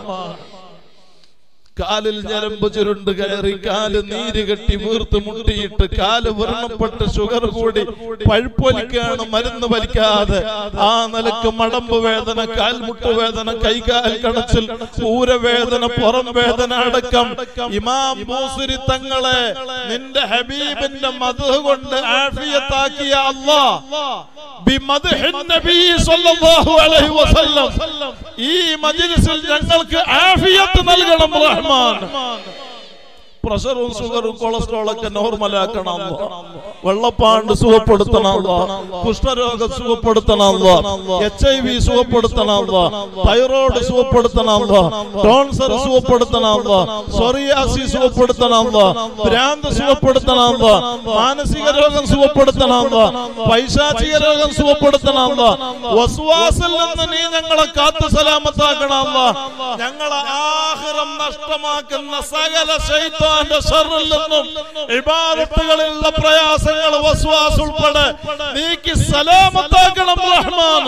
കാലിൽ ഞരമ്പ് ചുരുണ്ട് കയറി കാല് നീര് കെട്ടി വീർത്ത് മുട്ടിയിട്ട് കാല് വ്രണപ്പെട്ട് ഷുഗർ കൂടി പഴുപ്പൊലിക്കാണ് മരുന്ന് വലിക്കാതെ ആ നിലക്ക് മടമ്പ് വേദന കാൽമുട്ട് വേദന കൈകാൽ കടച്ചിൽ ഊരവേദന പുറം വേദന അടക്കം ഇമാം മൂസുരി തങ്ങളെ നിന്റെ ഹബീബിന്റെ മധു കൊണ്ട് ആഫിയത്താക്കിയ അള്ളാ ബിമദ്ഹി നബി സ്വല്ലല്ലാഹു അലൈഹി വസല്ലം ഈ മജ്ലിസിൽ ഞങ്ങൾക്ക് ആഫിയത്ത് നൽകണം റഹ്മാൻ പ്രഷറും ഷുഗറും കൊളസ്ട്രോൾ ഒക്കെ നോർമലാക്കണം വെള്ളപ്പാണ്ട് സുഖപ്പെടുത്തണം കുഷ്ഠരോഗം സുഖപ്പെടുത്തണം എച്ച് ഐ വി സുഖപ്പെടുത്തണം തൈറോയ്ഡ് സുഖപ്പെടുത്തണം ടോൺസർ സുഖപ്പെടുത്തണം സൊറിയാസി സുഖപ്പെടുത്തണം ഭ്രാന്ത് സുഖപ്പെടുത്തണം മാനസിക രോഗം സുഖപ്പെടുത്തണം പൈശാചിക രോഗം സുഖപ്പെടുത്തണം വസ്വാസിൽ നിന്ന് നീ ഞങ്ങളെ കാത്തു സലാമത്താക്കണം ഞങ്ങളെ ആഹിറം നഷ്ടമാക്കുന്ന സകല ശൈത്താന്റെ ഷറിൽ നിന്നും ഇബാദത്തുകളിലുള്ള പ്രയാസങ്ങൾ വസ്വാസ് ഉൾപ്പെടെ നീക്കി സലാമത്താക്കണം റഹ്മാൻ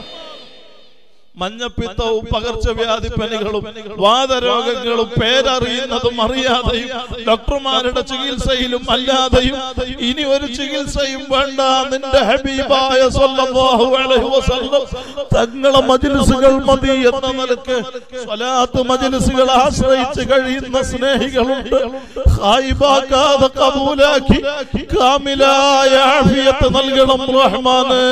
മഞ്ഞപ്പിത്തവും പകർച്ചവ്യാധി പനികളും വാദരോഗങ്ങളും പേരറിയുന്നതും അറിയാതെയും ഡോക്ടർമാരുടെ ചികിത്സയിലും അല്ലാതെയും ഇനി ഒരു ചികിത്സയും വേണ്ട നിന്റെ ഹബീബായ സ്വല്ലല്ലാഹു അലൈഹി വസല്ലം തങ്ങളെ മജ്ലിസുകൾ മതി എന്ന നിലക്ക് സ്വലാത്ത് മജ്ലിസുകൾ ആശ്രയിച്ച് കഴിയുന്ന സ്നേഹികളുണ്ട് ഹായിബാക്കാതെ കബൂലാക്കി കാമിലായ ആഫിയത്ത് നൽകണം റഹ്മാനേ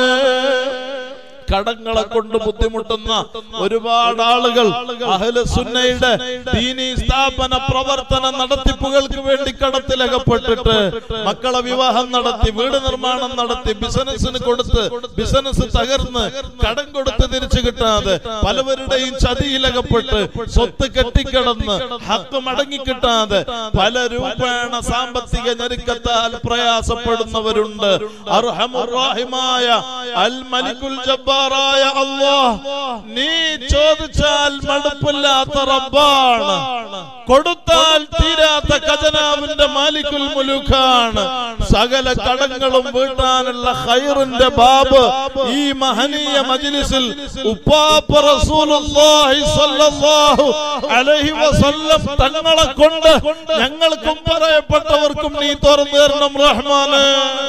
കടങ്ങളെ കൊണ്ട് ബുദ്ധിമുട്ടുന്ന ഒരുപാട് ആളുകൾ അഹ്ലസുന്നയുടെ ദീനി സ്ഥാപന പ്രവർത്തന നടത്തിപ്പുകൾക്ക് വേണ്ടി കടത്തിലകപ്പെട്ടിട്ട് മക്കളെ വിവാഹം നടത്തി വീട് നിർമ്മാണം നടത്തി ബിസിനസ്സിന് കൊടുത്ത് ബിസിനസ് തകർന്ന് കടം കൊടുത്ത് തിരിച്ചു കിട്ടാതെ പലവരുടെയും ചതിയിലകപ്പെട്ട് സ്വത്ത് കെട്ടിക്കിടന്ന് ഹക്ക് മടങ്ങി കിട്ടാതെ പല രൂപേണ സാമ്പത്തിക ഞെരുക്കത്താൽ പ്രയാസപ്പെടുന്നവരുണ്ട് അർഹമുറാഹിമായ അൽ മലിക്കുൽ ജബ്ബാറായ അല്ലാഹ് നീ ചോദിച്ചാൽ മടുപ്പില്ലാത്ത റബ്ബാണ് കൊടുത്താൽ തീരാത്ത ഖജനാവിന്റെ മാലിക്കുൽ മുലുഖാണ് സകല കടങ്ങളും വീട്ടാനുള്ള ഖൈറിന്റെ ബാബ് ഈ മഹനീയ മജ്ലിസിൽ ഉപ്പാപ്പ റസൂലുള്ളാഹി സ്വല്ലല്ലാഹു അലൈഹി വസല്ലം തങ്ങളെ കൊണ്ട് ഞങ്ങൾക്കും പറയപ്പെട്ടവർക്കും നീ തുറന്നു തരണം റഹ്മാന്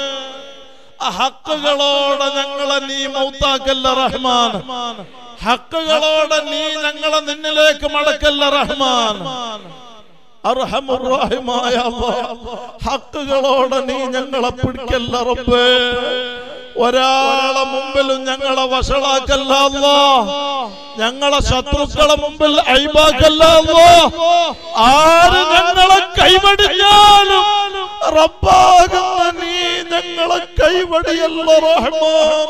ഹക്കുകളോടെ ഞങ്ങളെ നീ മൗത്താക്കല്ല റഹ്മാൻ ഹക്കുകളോടെ നീ ഞങ്ങളെ നിന്നിലേക്ക് മടക്കല്ല റഹ്മാൻ അർഹമുറാഹിമായ ഹക്കുകളോടെ നീ ഞങ്ങളെ പിടിക്കല്ല റബ്ബേ ഒരാളെ മുമ്പിലും ഞങ്ങളെ വഷളാക്കല്ല അല്ലാ ഞങ്ങളെ ശത്രുക്കളെ മുമ്പിൽ ഐബാക്കല്ല അല്ലാ ആര് ഞങ്ങളെ കൈവടിഞ്ഞാലും റബ്ബാകുന്ന നീ ഞങ്ങളെ കൈവടിയല്ല റഹ്മാൻ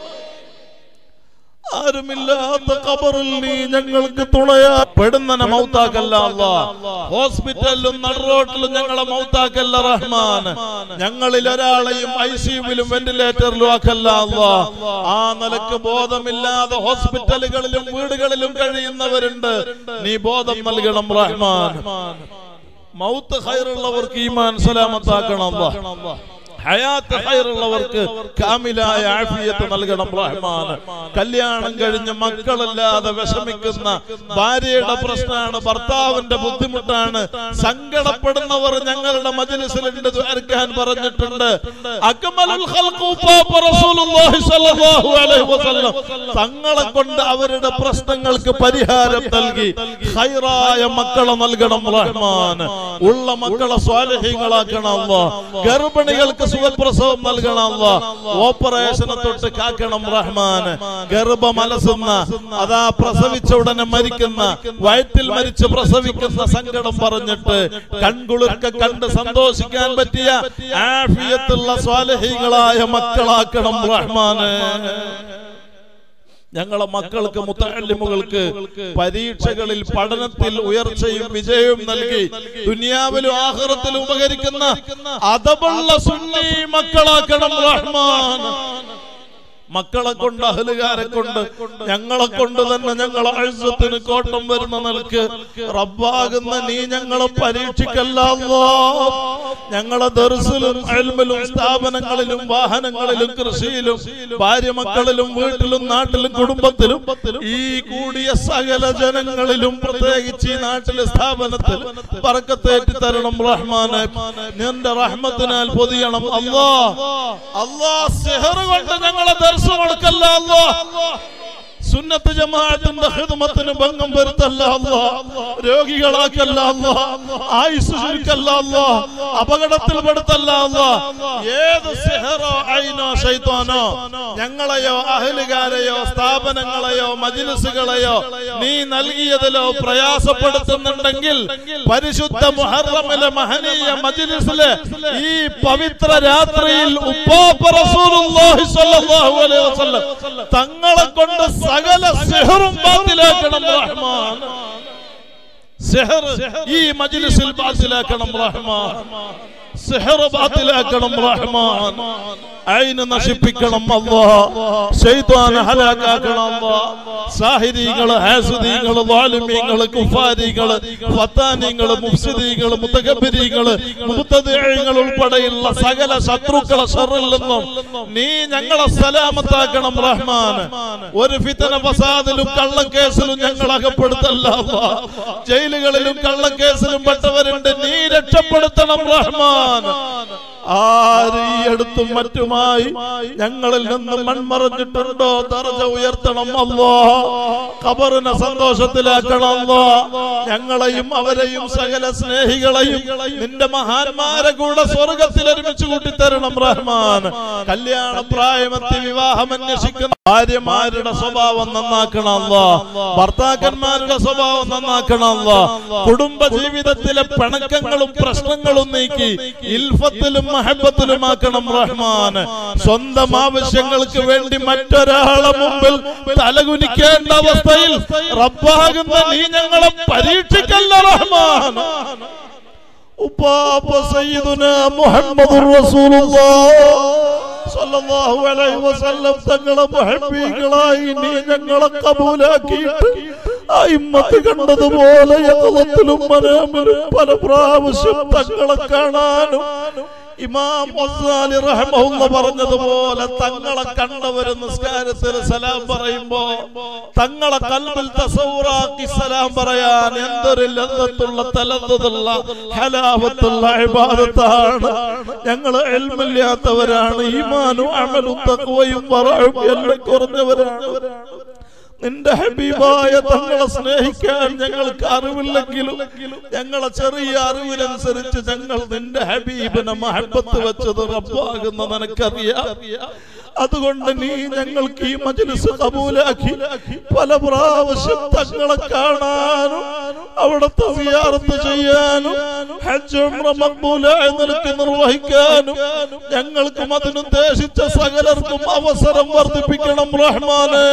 ആരുമില്ലാത്ത കബറിൽ നീ ഞങ്ങൾക്ക് തുണയാ പെടുന്നനെ മൗത്താക്കല്ല അല്ലാ ഹോസ്പിറ്റലിലും നടുറോട്ടിലും ഞങ്ങളെ മൗത്താക്കല്ല റഹ്മാൻ ഞങ്ങളിൽ ഒരാളെയും ഐ സിയുവിലും വെന്റിലേറ്ററിലും ആക്കല്ല അല്ലാ ആ നിലക്ക് ബോധമില്ലാതെ ഹോസ്പിറ്റലുകളിലും വീടുകളിലും കഴിയുന്നവരുണ്ട് നീ ബോധം നൽകണം റഹ്മാൻ മൗത്ത് ഹൈറുള്ളവർക്ക് ഈമാൻ സലാമത്താക്കണം അല്ലാ ഹയാത്ത് ഹൈറുള്ളവർക്ക് കാമിലായ ആഫിയത്ത് നൽകണം റഹ്മാൻ കല്യാണം കഴിഞ്ഞ് മക്കളില്ലാതെ വിഷമിക്കുന്ന ഭാര്യയുടെ പ്രശ്നമാണ് ഭർത്താവിന്റെ ബുദ്ധിമുട്ടാണ് സങ്കടപ്പെടുന്നവർ ഞങ്ങളുടെ മജ്ലിസിലുണ്ട് ദ്വാരക്കാൻ പറഞ്ഞിട്ടുണ്ട് അക്മലുൽ ഖൽഖ് ഉപ്പാപ്പ റസൂലുള്ളാഹി സ്വല്ലല്ലാഹു അലൈഹി വസല്ലം തങ്ങളെ കൊണ്ട് അവരുടെ പ്രശ്നങ്ങൾക്ക് പരിഹാരം നൽകി ഹൈറായ മക്കളെ നൽകണം റഹ്മാൻ ഉള്ള മക്കളെ സ്വാലഹ്യങ്ങളാക്കണം അല്ലാഹ് ഗർഭിണികൾക്ക് സുഖപ്രസവം നൽകണം അല്ലാഹ് ഓപ്പറേഷനെ തൊട്ട് കാക്കണം റഹ്മാൻ ഗർഭം അലസുന്ന അതാ പ്രസവിച്ച ഉടനെ മരിക്കുന്ന വയറ്റിൽ മരിച്ച് പ്രസവിക്കുന്ന സങ്കടം പറഞ്ഞിട്ട് കൺകുളിർക്ക കണ്ട് സന്തോഷിക്കാൻ പറ്റിയ ആഫിയത്തുള്ള സ്വാലഹികളായ മക്കളാക്കണം റഹ്മാന് ഞങ്ങളെ മക്കൾക്ക് മുത്തല്ലിമുകൾക്ക് പരീക്ഷകളിൽ പഠനത്തിൽ ഉയർച്ചയും വിജയവും നൽകി ദുനിയാവിലും ആഹ്റത്തിലും ഉപകരിക്കുന്ന അതബുള്ള സുന്നി മക്കളാക്കണം റഹ്മാൻ മക്കളെ കൊണ്ട് അഹലുകാരെ കൊണ്ട് ഞങ്ങളെ കൊണ്ട് തന്നെ ഞങ്ങളെ അഴുസത്തിന് കോട്ടം വരുന്ന നിലക്ക് റബ്ബാകുന്ന നീ ഞങ്ങളെ പരീക്ഷിക്കല്ലോ ഞങ്ങളെ ദർസിലും അൽമിലും സ്ഥാപനങ്ങളിലും വാഹനങ്ങളിലും കൃഷിയിലും ഭാര്യ മക്കളിലും വീട്ടിലും നാട്ടിലും കുടുംബത്തിലും ഈ കൂടിയ സകല ജനങ്ങളിലും പ്രത്യേകിച്ച് ഈ നാട്ടിലെ സ്ഥാപനത്തിൽ പറക്കത്തേറ്റി തരണം റഹ്മാനെ നിന്റെ റഹ്മത്തിനാൽ പൊതിയണം അല്ലാ അല്ലാ സെഹർ കൊണ്ട് ഞങ്ങളെ ദർശനം കൊടുക്കല്ല അല്ലാ സുന്നത്ത് ജമാഅത്തിന്റെ ഹിദ്മത്തിന് ഭംഗം വരുത്തല്ല അല്ലാ രോഗികളാക്കല്ല അല്ലാ ആയുസ് ചുരുക്കല്ല അല്ലാ അപകടത്തിൽ പെടുത്തല്ല അല്ലാ ഏത് സിഹറോ ഐനോ ശൈത്താനോ ഞങ്ങളെയോ അഹലുകാരെയോ സ്ഥാപനങ്ങളെയോ മജിലിസുകളെയോ നീ നൽകിയതിലോ പ്രയാസപ്പെടുത്തുന്നുണ്ടെങ്കിൽ പരിശുദ്ധ മുഹറമിലെ മഹനീയ മജിലിസിലെ ഈ പവിത്ര രാത്രിയിൽ ഉപ്പാപ്പ റസൂലുള്ളാഹി സ്വല്ലല്ലാഹു അലൈഹി വസല്ലം തങ്ങളെ കൊണ്ട് സകല സിഹറും ബാത്തിലാക്കണം റഹ്മാൻ സിഹർ ഈ മജ്ലിസിൽ ബാത്തിലാക്കണം റഹ്മാൻ സിഹർ ബാത്തിലാക്കണം റഹ്മാൻ ഐന് നശിപ്പിക്കണം അല്ലാ ശൈത്താൻ ഹലാക്കാക്കണം അല്ലാ സാഹിരീങ്ങള് ഹാസുദീങ്ങള് വാലിമീങ്ങള് കുഫാരികള് ഫത്താനിങ്ങള് മുഫ്സിദീങ്ങള് മുത്തകബിരീങ്ങള് മുത്തദേഹങ്ങൾ ഉൾപ്പെടെയുള്ള സകല ശത്രുക്കളെ ഷറിൽ നിന്നും നീ ഞങ്ങളെ സലാമത്താക്കണം റഹ്മാൻ ഒരു ഫിത്തന ഫസാദിലും കള്ളക്കേസിലും ഞങ്ങൾ അകപ്പെടുത്തല്ല അല്ലാ. ജയിലുകളിലും കള്ളക്കേസിലും പെട്ടവരുണ്ട് നീ രക്ഷപ്പെടുത്തണം റഹ്മാൻ ആര് ഈ അടുത്തും മറ്റുമായി ഞങ്ങളിൽ നിന്ന് മൺമറഞ്ഞിട്ടുണ്ടോ ദർജ ഉയർത്തണം അല്ലോ ഖബറിനെ സന്തോഷത്തിലാക്കണം അല്ലോ ഞങ്ങളെയും അവരെയും സകല സ്നേഹികളെയും നിന്റെ മഹാന്മാരെ കൂടെ സ്വർഗത്തിൽ ഒരുമിച്ച് കൂട്ടിത്തരണം റഹ്മാൻ കല്യാണ പ്രായമെത്തി വിവാഹം അന്വേഷിക്കുന്ന ഭാര്യമാരുടെ സ്വഭാവം നന്നാക്കണമല്ലോ ഭർത്താക്കന്മാരുടെ സ്വഭാവം നന്നാക്കണമല്ലോ കുടുംബ ജീവിതത്തിലെ പിണക്കങ്ങളും പ്രശ്നങ്ങളും നീക്കി ഇൽഫത്തിലും മഹബത്തിലുമാക്കണം റഹ്മാൻ സ്വന്തം ആവശ്യങ്ങൾക്ക് വേണ്ടി മറ്റൊരാളെ മുമ്പിൽ തലകുനിക്കേണ്ട അവസ്ഥയിൽ റബ്ബാകുന്ന നീ ഞങ്ങളെ പരീക്ഷിക്കല്ല റഹ്മാൻ ഉപ്പാപ്പ സയ്യിദുന മുഹമ്മദുർ റസൂലുള്ളാഹ് സല്ലല്ലാഹു അലൈഹി വസല്ലം തങ്ങളെ മുഹബ്ബീകളായി നീ ഞങ്ങളെ കബൂലാക്കിയിട്ട് അയിമ്മത്ത് കണ്ടതുപോലെ യഖലത്തിലും മനാമിലും പല പ്രാവശ്യം തങ്ങളെ കാണാനും ഇമാം ഗസാലി റഹ്മഹുല്ല പറഞ്ഞതുപോലെ തങ്ങളെ കണ്ടവര് നിസ്കാരത്തിൽ സലാം പറയുമ്പോ തങ്ങളെ കൽബിൽ തസൗറാക്കി സലാം പറയാൻ എന്തൊരു ലന്തത്തുള്ള തലന്തതുള്ള ഹലാവത്തുള്ള ഇബാദത്താണ് ഞങ്ങൾ എൽമില്ലാത്തവരാണ് ഈമാനും അമലും തഖ്വയും വറഉം എല്ലാം കുറഞ്ഞവരാണ് നിന്റെ ഹബീബായ തങ്ങളെ സ്നേഹിക്കാൻ ഞങ്ങൾക്ക് അറിവില്ലെങ്കിലും ഞങ്ങളെ ചെറിയ അറിവിനനുസരിച്ച് ഞങ്ങൾ നിന്റെ ഹബീബിനെ മഹബത്ത് വെച്ചത് റബ്ബാകുന്ന നിനക്കറിയാം അതുകൊണ്ട് നീ ഞങ്ങൾക്ക് ഈ മജ്ലിസ് കബൂലാക്കി പല പ്രാവശ്യം തങ്ങളെ കാണാനും അവിടുത്തെ സിയാറത്ത് ചെയ്യാനും ഹജ്ജ് ഉംറ മഖ്ബൂലായ നിലക്ക് നിർവഹിക്കാനും ഞങ്ങൾക്കും അതിനുദ്ദേശിച്ച സകലർക്കും അവസരം വർദ്ധിപ്പിക്കണം റഹ്മാനെ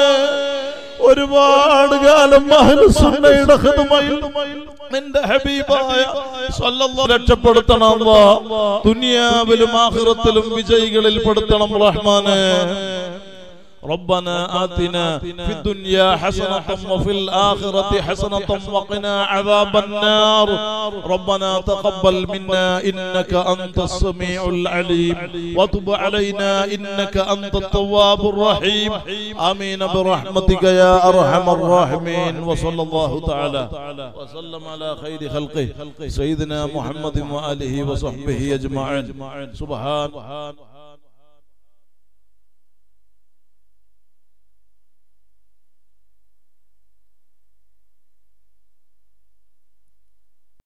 ഒരുപാട് കാലം അഹ്ലുസുന്നയുടെ ഖിദ്മയിൽ നിന്റെ ഹബീബായ സ്വല്ലല്ലാഹു രക്ഷപ്പെടുത്തണം അല്ലാ. ദുനിയാവിലും ആഖിറത്തിലും വിജയികളിൽ പെടുത്തണം റഹ്മാനെ ربنا آتنا في الدنيا حسنة وفي الآخرة حسنة وقنا عذاب النار ربنا تقبل منا إنك أنت السميع العليم وتب علينا إنك أنت التواب الرحيم آمين برحمتك يا أرحم الراحمين وصلى الله تعالى وسلم على خير خلقه سيدنا محمد وآله وصحبه أجمعين سبحان